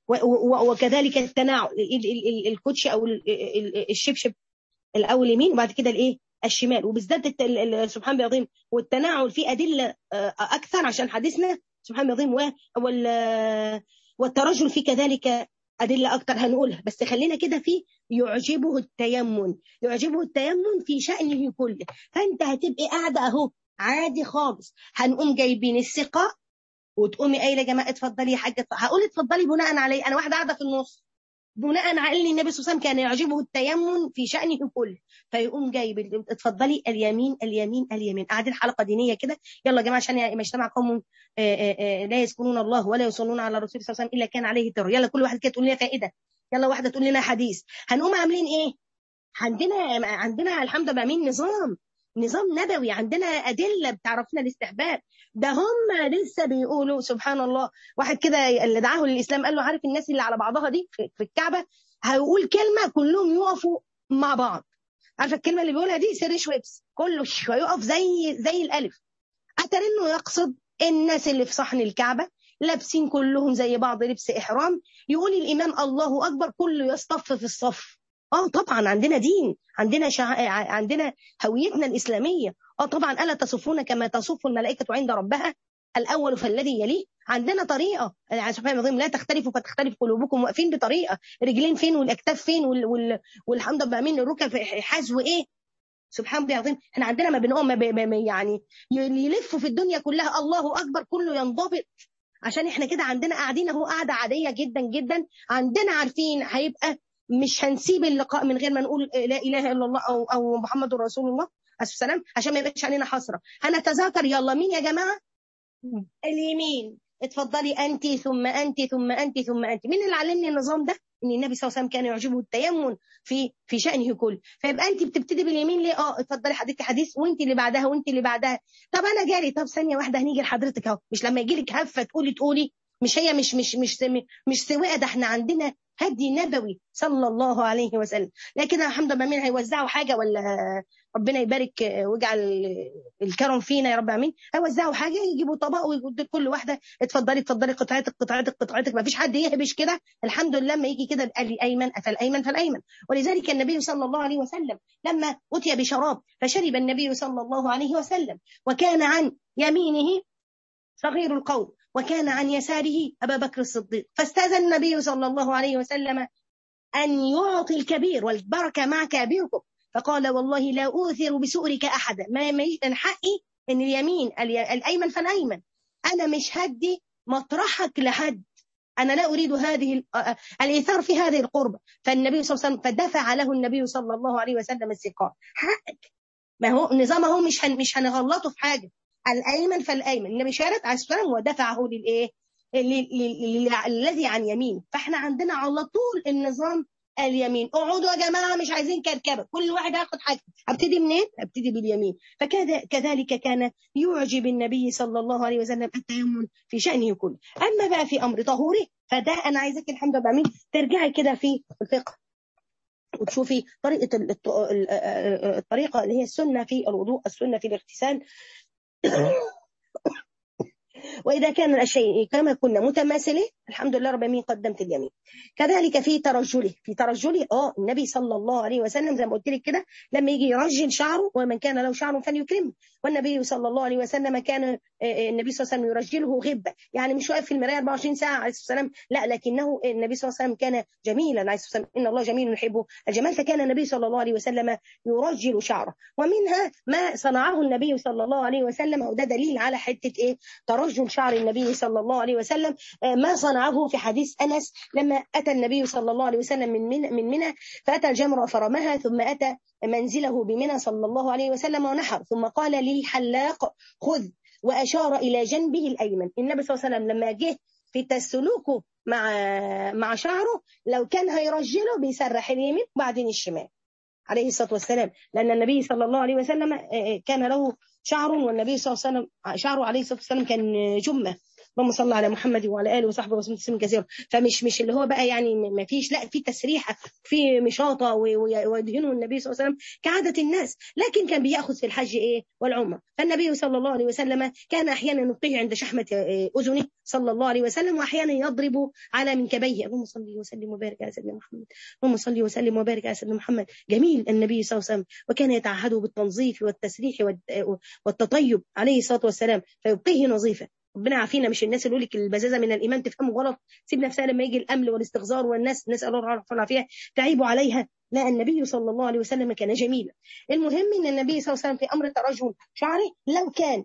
S1: وكذلك التناعل الكوتش او الشبشب الاول يمين وبعد كده الايه الشمال وبالذات سبحان الله العظيم والتناعل فيه ادله اكثر عشان حديثنا سبحان الله العظيم والترجل فيه كذلك أدلة أكتر هنقولها بس خلينا كده في يعجبه التيمم يعجبه التيمم في شأنه كله فأنت هتبقي قاعدة أهو عادي خالص هنقوم جايبين السقاء وتقومي قايله يا جماعه اتفضلي يا حاجه هقول اتفضلي بناء علي انا واحده قاعده في النص بناء على ان النبي صلى الله عليه وسلم كان يعجبه التيمم في شأنه كله فيقوم جايب اتفضلي اليمين اليمين اليمين قاعدين حلقه دينيه كده يلا يا جماعه عشان ما يجتمع قوم لا يذكرون الله ولا يصلون على الرسول صلى الله عليه وسلم الا كان عليه تر يلا كل واحد كده تقول لنا فائده يلا واحده تقول لنا حديث هنقوم عاملين ايه عندنا عندنا الحمد لله عاملين نظام نظام نبوي عندنا أدلة بتعرفنا الاستحباب ده هم لسه بيقولوا سبحان الله واحد كده اللي دعاه للإسلام قال له عارف الناس اللي على بعضها دي في الكعبة هيقول كلمة كلهم يقفوا مع بعض عارفة الكلمة اللي بيقولها دي سر شويبس كله هيقف زي زي الألف أتر إنه يقصد الناس اللي في صحن الكعبة لابسين كلهم زي بعض لبس إحرام يقول الإمام الله أكبر كله يصطف في الصف اه طبعا عندنا دين عندنا شع... عندنا هويتنا الاسلاميه اه طبعا الا تصفون كما تصف الملائكه عند ربها الاول فالذي يليه عندنا طريقه سبحان الله لا تختلفوا فتختلف قلوبكم واقفين بطريقه رجلين فين والاكتاف فين وال... وال... والحمد لله مين الركب حذو ايه سبحان الله العظيم احنا عندنا ما بنقوم ما ب... ما يعني يلفوا في الدنيا كلها الله اكبر كله ينضبط عشان احنا كده عندنا قاعدين اهو قاعده عاديه جدا جدا عندنا عارفين هيبقى مش هنسيب اللقاء من غير ما نقول لا اله الا الله او او محمد رسول الله عليه السلام عشان ما يبقاش علينا حسره هنتذاكر يلا مين يا جماعه اليمين اتفضلي انت ثم انت ثم انت ثم انت مين اللي علمني النظام ده ان النبي صلى الله عليه وسلم كان يعجبه التيمم في في شانه كله فيبقى انت بتبتدي باليمين ليه اه اتفضلي حضرتك حديث وانت اللي بعدها وانت اللي بعدها طب انا جاري طب ثانيه واحده هنيجي لحضرتك اهو مش لما يجي لك هفه تقولي تقولي مش هي مش مش مش مش سواء ده احنا عندنا هدي نبوي صلى الله عليه وسلم لكن الحمد لله مين هيوزعوا حاجه ولا ربنا يبارك ويجعل الكرم فينا يا رب امين هيوزعوا حاجه يجيبوا طبق ويدوا كل واحده اتفضلي اتفضلي قطعتك قطعتك قطعتك ما فيش حد يهبش كده الحمد لله لما يجي كده قال لي ايمن فالايمن فالايمن ولذلك النبي صلى الله عليه وسلم لما اتي بشراب فشرب النبي صلى الله عليه وسلم وكان عن يمينه صغير القوم وكان عن يساره أبا بكر الصديق فاستاذن النبي صلى الله عليه وسلم أن يعطي الكبير والبركة مع كبيركم فقال والله لا أوثر بسؤرك أحدا ما من حقي أن اليمين الأيمن فالأيمن أنا مش هدي مطرحك لحد أنا لا أريد هذه الإيثار في هذه القربة فالنبي صلى الله عليه وسلم فدفع له النبي صلى الله عليه وسلم السقاء حقك ما هو نظام هو مش هن مش هنغلطه في حاجة الايمن فالايمن النبي شارت عليه السلام ودفعه للايه الذي عن يمين فاحنا عندنا على طول النظام اليمين اقعدوا يا جماعه مش عايزين كركبه كل واحد هياخد حاجه ابتدي منين ابتدي باليمين فكذلك كان يعجب النبي صلى الله عليه وسلم التيمم في شانه كله اما بقى في امر طهوري فده انا عايزاك الحمد لله مين ترجعي كده في الفقه وتشوفي طريقه الطريقه اللي هي السنه في الوضوء السنه في الاغتسال وإذا كان الشيء كما كنا متماثلين الحمد لله رب العالمين قدمت اليمين كذلك في ترجله في ترجله اه النبي صلى الله عليه وسلم زي ما قلت لك كده لما يجي يرجل شعره ومن كان له شعر فليكرمه والنبي صلى الله عليه وسلم كان النبي صلى الله عليه وسلم يرجله غبه يعني مش واقف في المرايه 24 ساعه عليه الصلاه والسلام لا لكنه النبي صلى الله عليه وسلم كان جميلا عليه الصلاه والسلام ان الله جميل يحب الجمال فكان النبي صلى الله عليه وسلم يرجل شعره ومنها ما صنعه النبي صلى الله عليه وسلم وده دليل على حته ايه ترجل شعر النبي صلى الله عليه وسلم ما صنعه في حديث انس لما اتى النبي صلى الله عليه وسلم من منى من منى فاتى الجمره فرمها ثم اتى منزله بمنى صلى الله عليه وسلم ونحر ثم قال للحلاق خذ واشار الى جنبه الايمن النبي صلى الله عليه وسلم لما جه في تسلوكه مع مع شعره لو كان هيرجله بيسرح اليمين وبعدين الشمال عليه الصلاه والسلام لان النبي صلى الله عليه وسلم كان له شعر والنبي صلى الله عليه وسلم شعره عليه الصلاه والسلام كان جمه اللهم صل على محمد وعلى اله وصحبه وسلم تسليما كثيرا فمش مش اللي هو بقى يعني ما فيش لا في تسريحه في مشاطه ويدهنه النبي صلى الله عليه وسلم كعاده الناس لكن كان بياخذ في الحج ايه والعمره فالنبي صلى الله عليه وسلم كان احيانا يلقيه عند شحمه اذنه صلى الله عليه وسلم واحيانا يضرب على منكبيه اللهم صل وسلم وبارك على سيدنا محمد اللهم صل وسلم وبارك على سيدنا محمد جميل النبي صلى الله عليه وسلم وكان يتعهده بالتنظيف والتسريح والتطيب عليه الصلاه والسلام فيبقيه نظيفا ربنا عافينا مش الناس اللي يقول لك البزازه من الايمان تفهمه غلط سيب نفسها لما يجي الامل والاستغزار والناس نسال الله العافيه والعافيه تعيبوا عليها لا النبي صلى الله عليه وسلم كان جميلا المهم ان النبي صلى الله عليه وسلم في امر ترجل شعره لو كان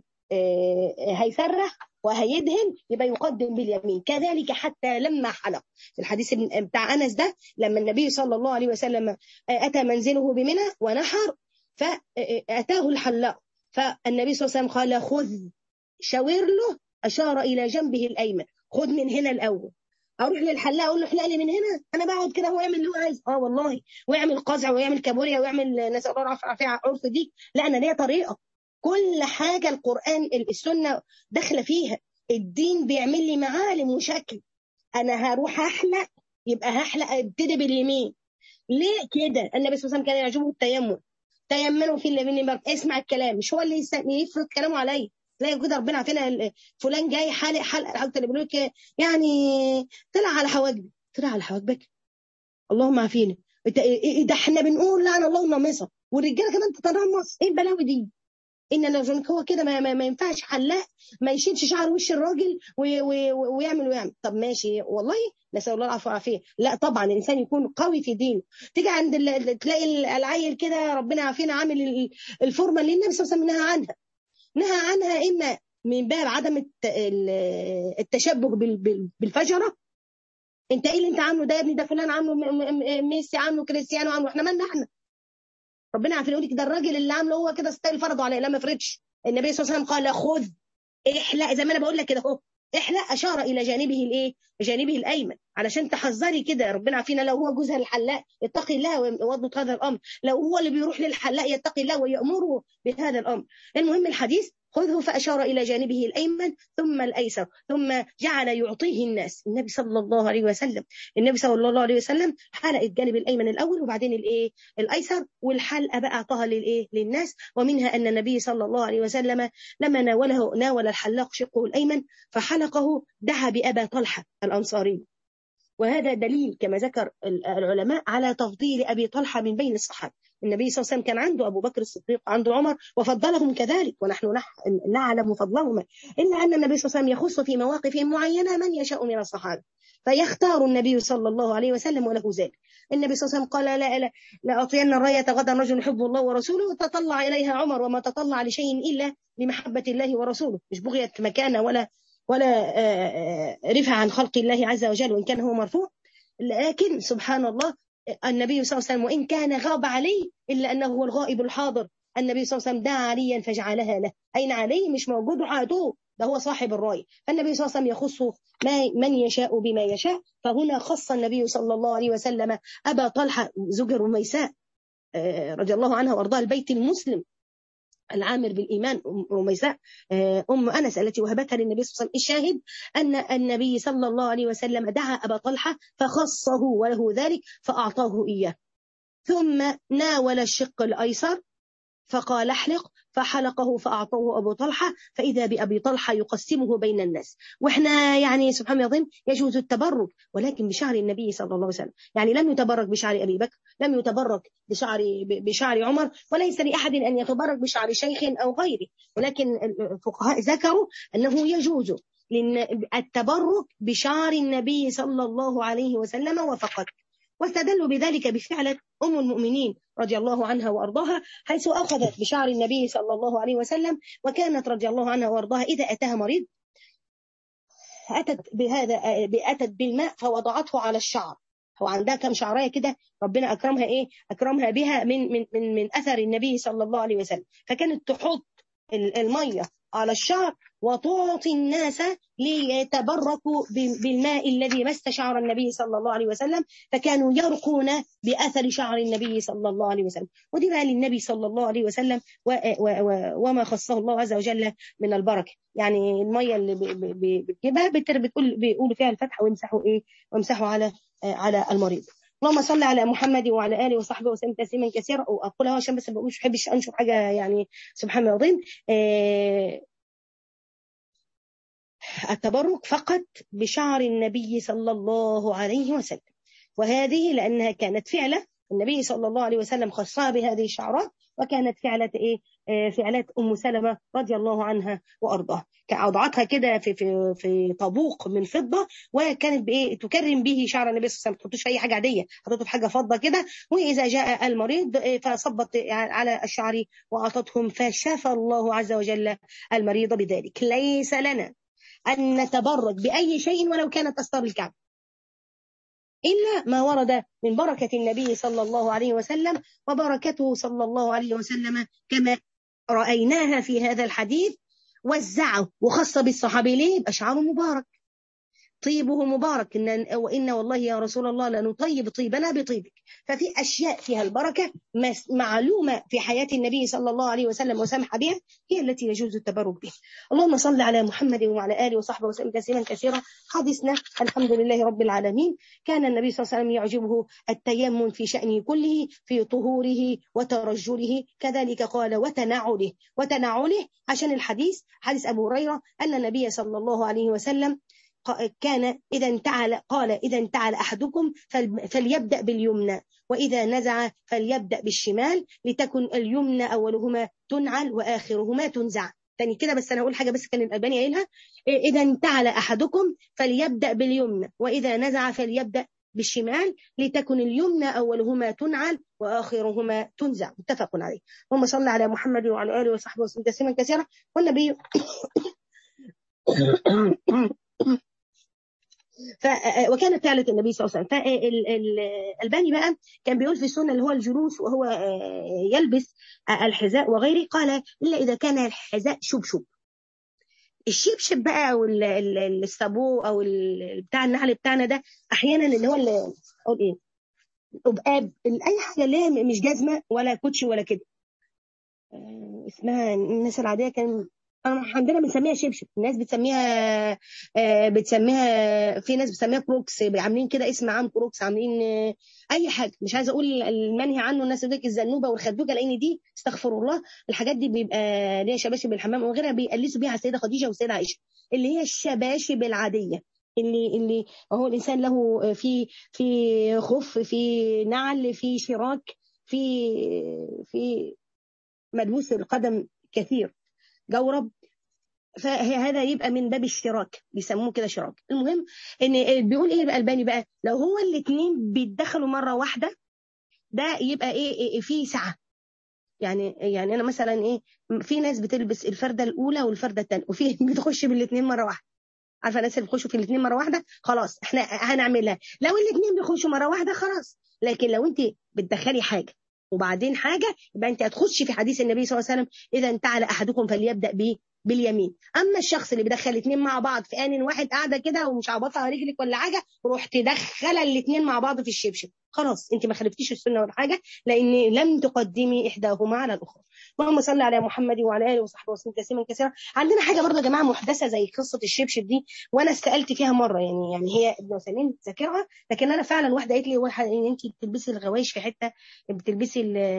S1: هيسرح وهيدهن يبقى يقدم باليمين كذلك حتى لما حلق في الحديث بتاع انس ده لما النبي صلى الله عليه وسلم اتى منزله بمنى ونحر فاتاه الحلاق فالنبي صلى الله عليه وسلم قال خذ شاور له اشار الى جنبه الايمن خد من هنا الاول اروح للحلاق اقول له احلق لي من هنا انا بقعد كده هو يعمل اللي هو عايز اه والله ويعمل قزع ويعمل كابوريا ويعمل نسال الله العافيه عرف دي لا انا ليا طريقه كل حاجه القران السنه داخله فيها الدين بيعمل لي معالم وشكل انا هروح احلق يبقى هحلق ابتدي باليمين ليه كده النبي صلى الله عليه وسلم كان يعجبه التيمم تيمنوا في اليمين اسمع الكلام مش هو اللي يفرض كلامه عليا تلاقي كده ربنا عارفين فلان جاي حالق حلقه حلقه اللي بيقول لك يعني طلع على حواجبي طلع على حواجبك اللهم عافينا ده احنا بنقول لعن الله النامصه والرجاله كمان تتنمص ايه البلاوي دي ان لو هو كده ما, ما, ما ينفعش حلاق ما يشيلش شعر وش الراجل ويعمل ويعمل طب ماشي والله نسال الله العفو والعافيه لا طبعا الانسان يكون قوي في دينه تيجي عند تلاقي العيل كده ربنا عافينا عامل الفورمه اللي النبي صلى الله عليه وسلم نهى عنها نهى عنها اما من باب عدم التشبه بالفجره انت ايه اللي انت عامله ده يا ابني ده فلان عامله ميسي عامله كريستيانو عامله احنا مالنا احنا ربنا عارفين يقول لك ده الراجل اللي عامله هو كده ستايل فرضه عليه لا ما فرضش النبي صلى الله عليه وسلم قال خذ احلق زي ما انا بقول لك كده اهو احلى اشار الى جانبه الايه جانبه الايمن علشان تحذري كده ربنا عارفين لو هو جوزها الحلاق يتقي الله ويضبط هذا الامر لو هو اللي بيروح للحلاق يتقي الله ويامره بهذا الامر المهم الحديث خذه فأشار إلى جانبه الأيمن ثم الأيسر ثم جعل يعطيه الناس النبي صلى الله عليه وسلم النبي صلى الله عليه وسلم حلق الجانب الأيمن الأول وبعدين الإيه الأيسر والحلقة بقى أعطاها للإيه للناس ومنها أن النبي صلى الله عليه وسلم لما ناوله ناول الحلاق شقه الأيمن فحلقه دعا بأبا طلحة الأنصاري وهذا دليل كما ذكر العلماء على تفضيل أبي طلحة من بين الصحابة النبي صلى الله عليه وسلم كان عنده أبو بكر الصديق عنده عمر وفضلهم كذلك ونحن نعلم فضلهما إلا أن النبي صلى الله عليه وسلم يخص في مواقف معينة من يشاء من الصحابة فيختار النبي صلى الله عليه وسلم وله ذلك النبي صلى الله عليه وسلم قال لا لا لأعطين الراية غدا رجل يحب الله ورسوله وتطلع إليها عمر وما تطلع لشيء إلا لمحبة الله ورسوله مش بغية مكانة ولا ولا رفع عن خلق الله عز وجل وإن كان هو مرفوع لكن سبحان الله النبي صلى الله عليه وسلم وإن كان غاب عليه إلا أنه هو الغائب الحاضر النبي صلى الله عليه وسلم دعا عليا فجعلها له أين علي مش موجود وحاته ده هو صاحب الراي فالنبي صلى الله عليه وسلم يخص ما من يشاء بما يشاء فهنا خص النبي صلى الله عليه وسلم أبا طلحة زوج رميساء رضي الله عنها وارضاها البيت المسلم العامر بالإيمان رميساء أم أنس التي وهبتها للنبي صلى الله عليه وسلم الشاهد أن النبي صلى الله عليه وسلم دعا أبا طلحة فخصه وله ذلك فأعطاه إياه ثم ناول الشق الأيسر فقال احلق فحلقه فأعطوه أبو طلحة فإذا بأبي طلحة يقسمه بين الناس وإحنا يعني سبحان الله يظن يجوز التبرك ولكن بشعر النبي صلى الله عليه وسلم يعني لم يتبرك بشعر أبي بكر لم يتبرك بشعر بشعر عمر وليس لأحد أن يتبرك بشعر شيخ أو غيره ولكن الفقهاء ذكروا أنه يجوز التبرك بشعر النبي صلى الله عليه وسلم وفقط واستدلوا بذلك بفعلة أم المؤمنين رضي الله عنها وأرضاها حيث أخذت بشعر النبي صلى الله عليه وسلم وكانت رضي الله عنها وأرضاها إذا أتاها مريض أتت بهذا أتت بالماء فوضعته على الشعر هو عندها كم شعرايه كده ربنا اكرمها ايه اكرمها بها من من من, من اثر النبي صلى الله عليه وسلم فكانت تحط الميه على الشعر وتعطي الناس ليتبركوا بالماء الذي مس شعر النبي صلى الله عليه وسلم فكانوا يرقون بأثر شعر النبي صلى الله عليه وسلم ودي بقى للنبي صلى الله عليه وسلم و و و وما خصه الله عز وجل من البركة يعني المية اللي بتجيبها بتقول بيقولوا فيها الفتحة ويمسحوا ايه ويمسحوا على على المريض اللهم صل على محمد وعلى اله وصحبه وسلم تسليما كثيرا واقولها عشان بس مش بحبش انشر حاجه يعني سبحان الله العظيم التبرك فقط بشعر النبي صلى الله عليه وسلم وهذه لانها كانت فعله النبي صلى الله عليه وسلم خصها بهذه الشعرات وكانت فعلة ايه فعلات ام سلمة رضي الله عنها وارضاها اوضعتها كده في في في طابوق من فضه وكانت بايه تكرم به شعر النبي صلى الله عليه وسلم تحطوش في اي حاجه عاديه حطيته في حاجه فضه كده واذا جاء المريض فصبت على الشعر واعطتهم فشفى الله عز وجل المريض بذلك ليس لنا ان نتبرك باي شيء ولو كانت استار الكعبه إلا ما ورد من بركة النبي صلى الله عليه وسلم وبركته صلى الله عليه وسلم كما رأيناها في هذا الحديث وزعه وخص بالصحابي ليه بأشعار مبارك طيبه مبارك إن وإن والله يا رسول الله لنطيب طيبنا بطيبك ففي أشياء فيها البركة معلومة في حياة النبي صلى الله عليه وسلم وسمح بها هي التي يجوز التبرك بها اللهم صل على محمد وعلى آله وصحبه وسلم تسليما كثيرا حديثنا الحمد لله رب العالمين كان النبي صلى الله عليه وسلم يعجبه التيمم في شأنه كله في طهوره وترجله كذلك قال وتنعله وتنعله عشان الحديث حديث أبو هريرة أن النبي صلى الله عليه وسلم كان إذا انتعل قال إذا انتعل أحدكم فليبدأ باليمنى وإذا نزع فليبدأ بالشمال لتكن اليمنى أولهما تنعل وآخرهما تنزع تاني كده بس أنا أقول حاجة بس كان الألباني قايلها إذا انتعل أحدكم فليبدأ باليمنى وإذا نزع فليبدأ بالشمال لتكن اليمنى أولهما تنعل وآخرهما تنزع متفق عليه اللهم صل على محمد وعلى آله وصحبه وسلم تسليما كثيرا والنبي ف وكانت فعلة النبي صلى الله عليه وسلم فالباني بقى كان بيقول في السنة اللي هو الجلوس وهو يلبس الحذاء وغيره قال إلا إذا كان الحذاء شبشب الشبشب بقى او الصابو او بتاع النحل بتاعنا ده احيانا اللي هو اللي اقول ايه قبقاب اي حاجه اللي هي مش جزمه ولا كوتشي ولا كده اسمها الناس العاديه كان عندنا بنسميها شبشب الناس بتسميها بتسميها في ناس بتسميها كروكس عاملين كده اسم عام كروكس عاملين اي حاجه مش عايزه اقول المنهي عنه الناس يقول الزنوبه والخدوجه لان دي استغفر الله الحاجات دي بيبقى ليها شباشب الحمام وغيرها بيقلسوا بيها السيده خديجه والسيده عائشه اللي هي الشباشب العاديه اللي اللي هو الانسان له في في خف في نعل في شراك في في ملبوس القدم كثير جورب فهذا يبقى من باب الشراك بيسموه كده شراك المهم ان بيقول ايه بقى الباني بقى لو هو الاثنين بيتدخلوا مره واحده ده يبقى ايه, إيه في سعه يعني يعني انا مثلا ايه في ناس بتلبس الفرده الاولى والفرده الثانيه وفي بتخش بالاثنين مره واحده عارفه الناس اللي بيخشوا في الاثنين مره واحده خلاص احنا هنعملها لو الاثنين بيخشوا مره واحده خلاص لكن لو انت بتدخلي حاجه وبعدين حاجه يبقى انت هتخشي في حديث النبي صلى الله عليه وسلم اذا انتعل احدكم فليبدا به باليمين اما الشخص اللي بيدخل الاثنين مع بعض في ان واحد قاعده كده ومش عبطها رجلك ولا حاجه روح تدخل الاثنين مع بعض في الشبشب خلاص انت ما خالفتيش السنه ولا حاجه لان لم تقدمي احداهما على الاخرى اللهم صل على محمد وعلى اله وصحبه وسلم تسليما كثيرا عندنا حاجه برضه يا جماعه محدثه زي قصه الشبشب دي وانا سالت فيها مره يعني يعني هي ابن عثيمين ذاكرها لكن انا فعلا واحده قالت لي ان انت بتلبسي الغوايش في حته بتلبسي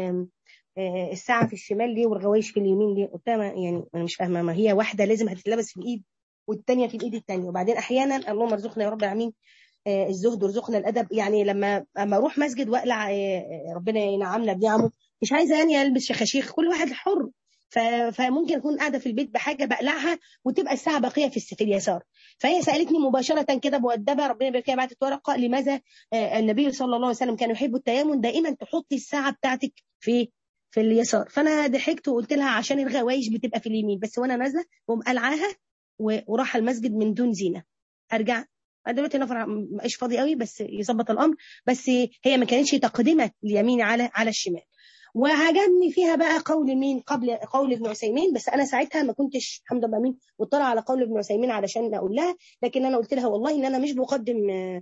S1: الساعه في الشمال ليه والغوايش في اليمين ليه قلت لها يعني انا مش فاهمه ما هي واحده لازم هتتلبس في الايد والثانيه في الايد الثانيه وبعدين احيانا اللهم ارزقنا يا رب العالمين الزهد وارزقنا الادب يعني لما اما اروح مسجد واقلع ربنا ينعمنا بنعمه مش عايزه يعني البس شخاشيخ كل واحد حر فممكن اكون قاعده في البيت بحاجه بقلعها وتبقى الساعه باقيه في في اليسار فهي سالتني مباشره كده مؤدبه ربنا يبارك فيها بعتت ورقه لماذا النبي صلى الله عليه وسلم كان يحب التيامن دائما تحطي الساعه بتاعتك في في اليسار فانا ضحكت وقلت لها عشان الغوايش بتبقى في اليمين بس وانا نازله قوم قلعاها وراح المسجد من دون زينه ارجع دلوقتي نفر مش فاضي قوي بس يظبط الامر بس هي ما كانتش تقدمه اليمين على على الشمال وعجبني فيها بقى قول مين قبل قول ابن عثيمين بس انا ساعتها ما كنتش الحمد لله مين مطلع على قول ابن عثيمين علشان اقول لها لكن انا قلت لها والله ان انا مش بقدم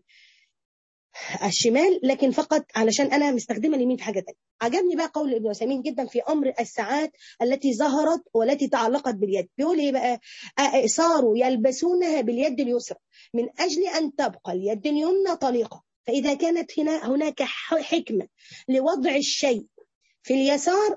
S1: الشمال لكن فقط علشان انا مستخدمه اليمين في حاجه ثانيه عجبني بقى قول ابن عثيمين جدا في امر الساعات التي ظهرت والتي تعلقت باليد بيقول ايه بقى صاروا يلبسونها باليد اليسرى من اجل ان تبقى اليد اليمنى طليقه فاذا كانت هنا هناك حكمه لوضع الشيء في اليسار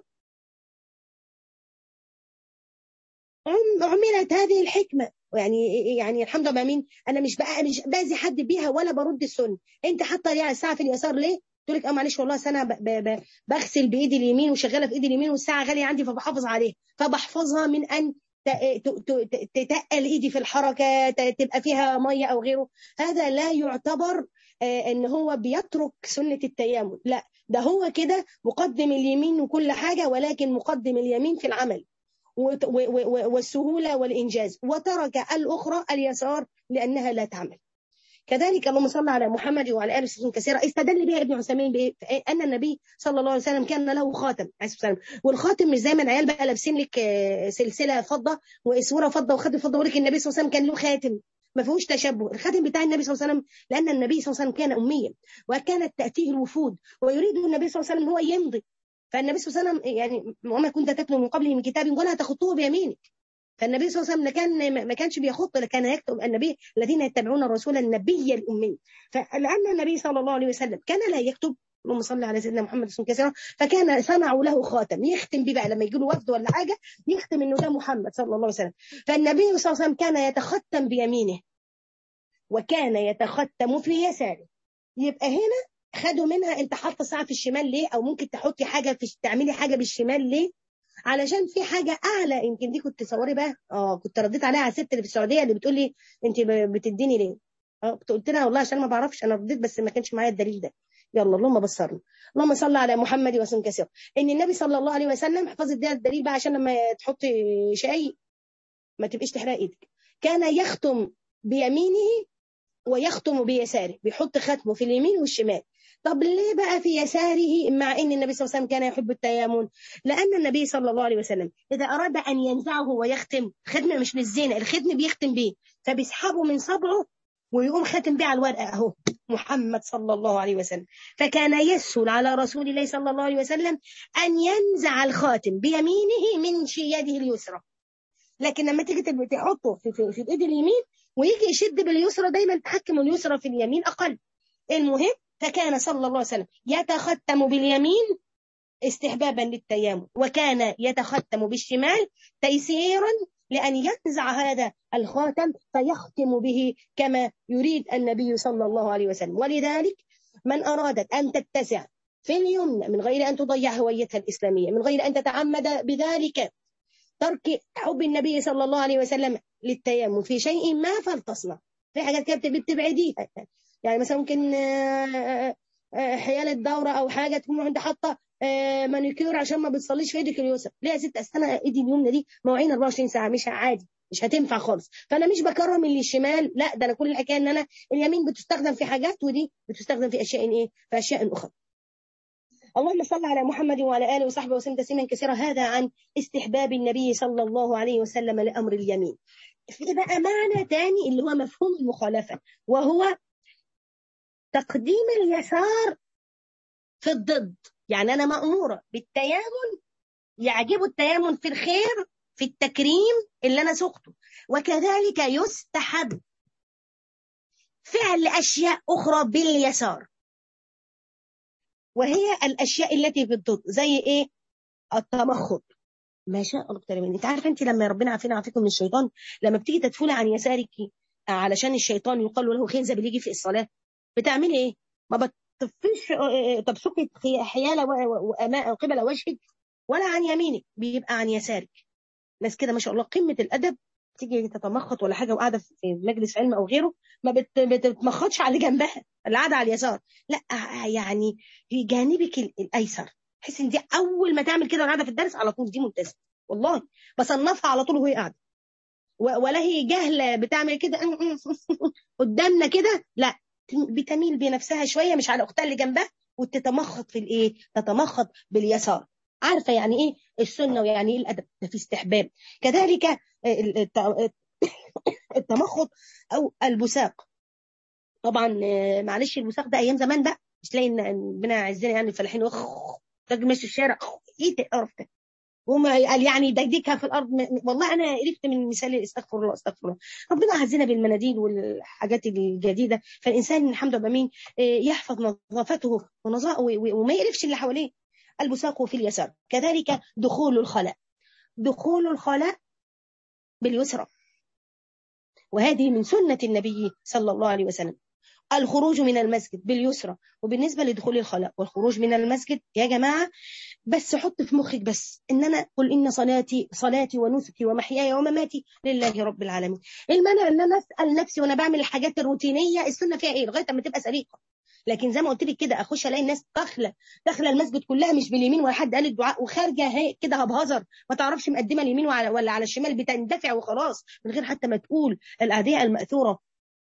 S1: عملت هذه الحكمه يعني يعني الحمد لله مين انا مش بقى مش باذي حد بيها ولا برد السنه انت حاطه يعني الساعه في اليسار ليه تقول لك اه معلش والله انا بغسل بايدي اليمين وشغاله في ايدي اليمين والساعه غاليه عندي فبحافظ عليها فبحفظها من ان تتقل ايدي في الحركه تبقى فيها ميه او غيره هذا لا يعتبر ان هو بيترك سنه التيامن لا ده هو كده مقدم اليمين وكل حاجه ولكن مقدم اليمين في العمل والسهوله والانجاز وترك الاخرى اليسار لانها لا تعمل كذلك اللهم صل على محمد وعلى اله وصحبه كثيرا استدل بها ابن عثيمين بايه؟ ان النبي صلى الله عليه وسلم كان له خاتم عليه السلام والخاتم مش زي ما العيال بقى لابسين لك سلسله فضه واسوره فضه وخاتم فضه ولك النبي صلى الله عليه وسلم كان له خاتم ما فيهوش تشبه الخاتم بتاع النبي صلى الله عليه وسلم لان النبي صلى الله عليه وسلم كان اميا وكانت تاتيه الوفود ويريد النبي صلى الله عليه وسلم هو يمضي فالنبي صلى الله عليه وسلم يعني وما كنت تتلو من قبله من كتاب ولا تخطوه بيمينك فالنبي صلى الله عليه وسلم كان ما كانش بيخط كان يكتب النبي الذين يتبعون الرسول النبي الامي فلان النبي صلى الله عليه وسلم كان لا يكتب اللهم صل على سيدنا محمد صلى الله عليه وسلم فكان صنعوا له خاتم يختم بيه بقى لما يجي له وفد ولا حاجه يختم انه ده محمد صلى الله عليه وسلم فالنبي صلى الله عليه وسلم كان يتختم بيمينه وكان يتختم في يساره يبقى هنا خدوا منها انت حاطه ساعه في الشمال ليه او ممكن تحطي حاجه في تعملي حاجه بالشمال ليه علشان في حاجه اعلى يمكن دي كنت تصوري بقى اه كنت رديت عليها على الست اللي في السعوديه اللي بتقول لي انت بتديني ليه اه كنت قلت لها والله عشان ما بعرفش انا رديت بس ما كانش معايا الدليل ده يلا اللهم بصرنا اللهم صل على محمد وسلم كثيرا ان النبي صلى الله عليه وسلم احفظي ده الدليل بقى عشان لما تحطي شاي ما تبقيش تحرقي ايدك كان يختم بيمينه ويختم بيساره بيحط ختمه في اليمين والشمال طب ليه بقى في يساره مع ان النبي صلى الله عليه وسلم كان يحب التيامن لان النبي صلى الله عليه وسلم اذا اراد ان ينزعه ويختم ختم مش للزينه الختم بيختم بيه فبيسحبه من صبعه ويقوم ختم بيه على الورقه اهو محمد صلى الله عليه وسلم فكان يسهل على رسول الله صلى الله عليه وسلم ان ينزع الخاتم بيمينه من يده اليسرى لكن لما تيجي تحطه في, في, في الايد اليمين ويجي يشد باليسرى دايما تحكم اليسرى في اليمين اقل المهم فكان صلى الله عليه وسلم يتختم باليمين استحبابا للتيامن وكان يتختم بالشمال تيسيرا لأن ينزع هذا الخاتم فيختم به كما يريد النبي صلى الله عليه وسلم ولذلك من أرادت أن تتسع في اليمنى من غير أن تضيع هويتها الإسلامية من غير أن تتعمد بذلك ترك حب النبي صلى الله عليه وسلم للتيمم في شيء ما فلتصنع في حاجات كده بتبعديها يعني مثلا ممكن حيال الدوره او حاجه تكون عند حاطه مانيكير عشان ما بتصليش في ايدك اليسرى ليه يا ست اصل انا ايدي اليمنى دي مواعين 24 ساعه مش عادي مش هتنفع خالص فانا مش بكرم اللي الشمال لا ده انا كل الحكايه ان انا اليمين بتستخدم في حاجات ودي بتستخدم في اشياء ايه في اشياء اخرى اللهم صل على محمد وعلى اله وصحبه وسلم تسليما كثيرا هذا عن استحباب النبي صلى الله عليه وسلم لامر اليمين في بقى معنى تاني اللي هو مفهوم المخالفه وهو تقديم اليسار في الضد يعني أنا مأمورة بالتيامن يعجب التيامن في الخير في التكريم اللي أنا سقته وكذلك يستحب فعل أشياء أخرى باليسار وهي الأشياء التي في الضد زي إيه التمخض ما شاء الله تعالى انت عارفه انت لما ربنا عافينا عافيكم من الشيطان لما بتيجي تدفلي عن يسارك علشان الشيطان يقال له خنزه بيجي في الصلاه بتعملي ايه ما بتطفيش تبسكي حيالة قبل وجهك ولا عن يمينك بيبقى عن يسارك ناس كده ما شاء الله قمة الأدب تيجي تتمخط ولا حاجة وقاعدة في مجلس علم أو غيره ما بتتمخطش على اللي جنبها اللي قاعدة على اليسار لا يعني في جانبك الأيسر تحس إن دي أول ما تعمل كده قاعدة في الدرس على طول دي ملتزمة والله بصنفها على طول وهي قاعدة ولا هي جهلة بتعمل كده قدامنا كده لا بتميل بنفسها شويه مش على اختها اللي جنبها وتتمخط في الايه تتمخط باليسار عارفه يعني ايه السنه ويعني ايه الادب ده في استحباب كذلك التمخط او البساق طبعا معلش البساق ده ايام زمان بقى مش تلاقي ان ربنا عزنا يعني الفلاحين راجل ماشي في الشارع ايه القرف ده وما قال يعني دقدقها في الارض والله انا قرفت من مثال استغفر الله استغفر الله ربنا عزنا بالمناديل والحاجات الجديده فالانسان الحمد لله مين يحفظ نظافته وما يقرفش اللي حواليه البساق في اليسار كذلك دخول الخلاء دخول الخلاء باليسرى وهذه من سنه النبي صلى الله عليه وسلم الخروج من المسجد باليسرى وبالنسبة لدخول الخلاء والخروج من المسجد يا جماعة بس حط في مخك بس ان انا قل ان صلاتي صلاتي ونسكي ومحياي ومماتي لله رب العالمين المنع ان انا اسال نفسي وانا بعمل الحاجات الروتينيه السنه فيها ايه لغايه اما تبقى سليقه لكن زي ما قلت لك كده اخش الاقي الناس داخله داخله المسجد كلها مش باليمين ولا حد قال الدعاء وخارجه هي كده هبهزر ما تعرفش مقدمه اليمين ولا على الشمال بتندفع وخلاص من غير حتى ما تقول الاذيه الماثوره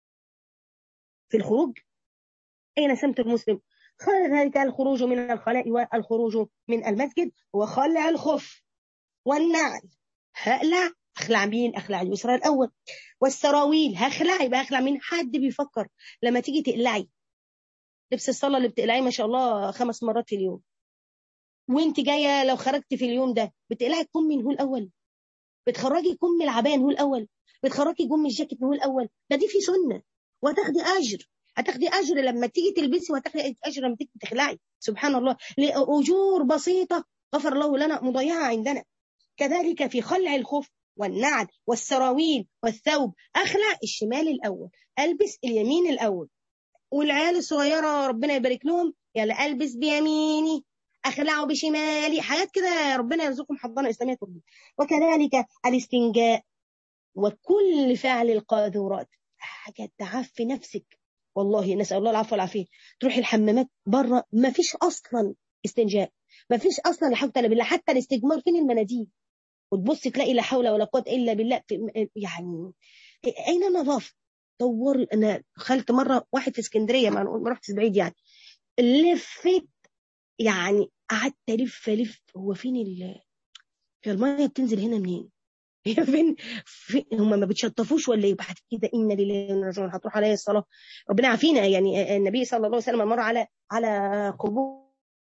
S1: في الخروج أين سمت المسلم خال ذلك الخروج من الخلاء والخروج من المسجد وخلع الخف والنعل هقلع اخلع مين اخلع اليسرى الاول والسراويل هخلع يبقى اخلع مين حد بيفكر لما تيجي تقلعي لبس الصلاه اللي بتقلعيه ما شاء الله خمس مرات في اليوم وانت جايه لو خرجتي في اليوم ده بتقلعي كم من هو الاول بتخرجي كم العبايه هو الاول بتخرجي كم الجاكيت هو الاول ده دي في سنه وهتاخدي اجر هتاخدي اجر لما تيجي تلبسي وهتاخدي اجر لما تيجي تخلعي سبحان الله لاجور بسيطه غفر الله لنا مضيعه عندنا كذلك في خلع الخف والنعل والسراويل والثوب اخلع الشمال الاول البس اليمين الاول والعيال الصغيره ربنا يبارك لهم يلا البس بيميني اخلعه بشمالي حاجات كده ربنا يرزقكم حضانه اسلاميه تربيه وكذلك الاستنجاء وكل فعل القاذورات حاجه تعفي نفسك والله نسال الله العفو والعافيه تروحي الحمامات بره ما فيش اصلا استنجاء ما فيش اصلا لا حول ولا بالله حتى الاستجمار فين المناديل وتبص تلاقي لا حول ولا قوه الا بالله في يعني اين النظافه دور انا دخلت مره واحد في اسكندريه ما رحتش بعيد يعني لفت يعني قعدت الف الف هو فين ال هي الميه بتنزل هنا منين؟ هي فين, فين هم ما بتشطفوش ولا ايه بعد كده ان لله وانا راجعون هتروح عليا الصلاه ربنا عافينا يعني النبي صلى الله عليه وسلم مر على على قبور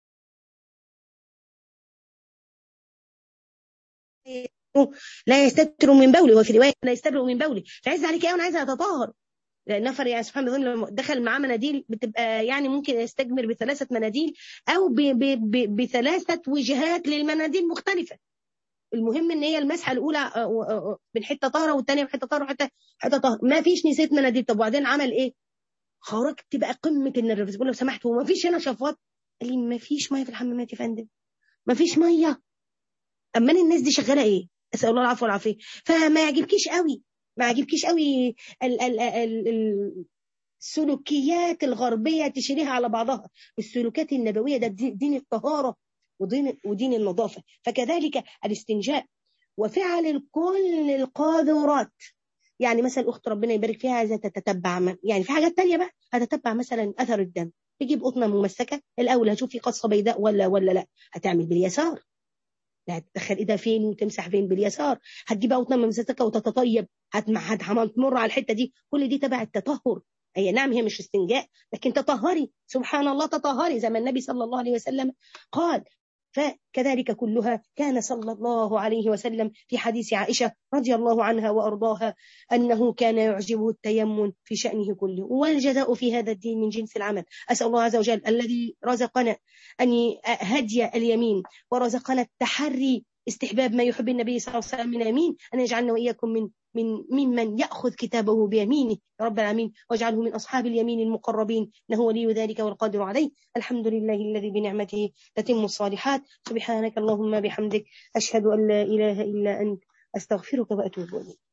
S1: لا يستتر من بولي وفي روايه لا يستبرئ من بولي فعايز عليك ايه وانا عايزه اتطهر لان نفر يعني سبحان الله لما دخل معاه مناديل بتبقى يعني ممكن يستجمر بثلاثه مناديل او ب ب ب بثلاثه وجهات للمناديل مختلفه المهم ان هي المسحه الاولى من حته طاهره والثانيه من حته طاهره وحته حته طاهره ما فيش نسيت مناديل طب وبعدين عمل ايه؟ خرجت بقى قمه النرفز بقول لو سمحت هو ما فيش هنا شفاط قال لي ما فيش ميه في الحمامات يا فندم ما فيش ميه اما الناس دي شغاله ايه؟ اسال الله العفو والعافيه فما يعجبكيش قوي ما يعجبكيش قوي ال ال ال السلوكيات الغربيه تشيليها على بعضها السلوكات النبويه ده دين الطهاره ودين ودين النظافه فكذلك الاستنجاء وفعل كل القاذورات يعني مثلا اخت ربنا يبارك فيها عايزه تتتبع يعني في حاجات تانية بقى هتتبع مثلا اثر الدم تجيب قطنه ممسكه الاول هتشوف في قصه بيضاء ولا ولا لا هتعمل باليسار لا هتدخل ايدها فين وتمسح فين باليسار هتجيب قطنه ممسكه وتتطيب هتمر على الحته دي كل دي تبع التطهر هي نعم هي مش استنجاء لكن تطهري سبحان الله تطهري زي ما النبي صلى الله عليه وسلم قال فكذلك كلها كان صلى الله عليه وسلم في حديث عائشة رضي الله عنها وأرضاها أنه كان يعجبه التيمم في شأنه كله والجزاء في هذا الدين من جنس العمل أسأل الله عز وجل الذي رزقنا أن هدي اليمين ورزقنا التحري استحباب ما يحب النبي صلى الله عليه وسلم من اليمين أن يجعلنا وإياكم من من ممن يأخذ كتابه بيمينه يا رب العالمين واجعله من أصحاب اليمين المقربين إنه ولي ذلك والقادر عليه الحمد لله الذي بنعمته تتم الصالحات سبحانك اللهم بحمدك أشهد أن لا إله إلا أنت أستغفرك وأتوب إليك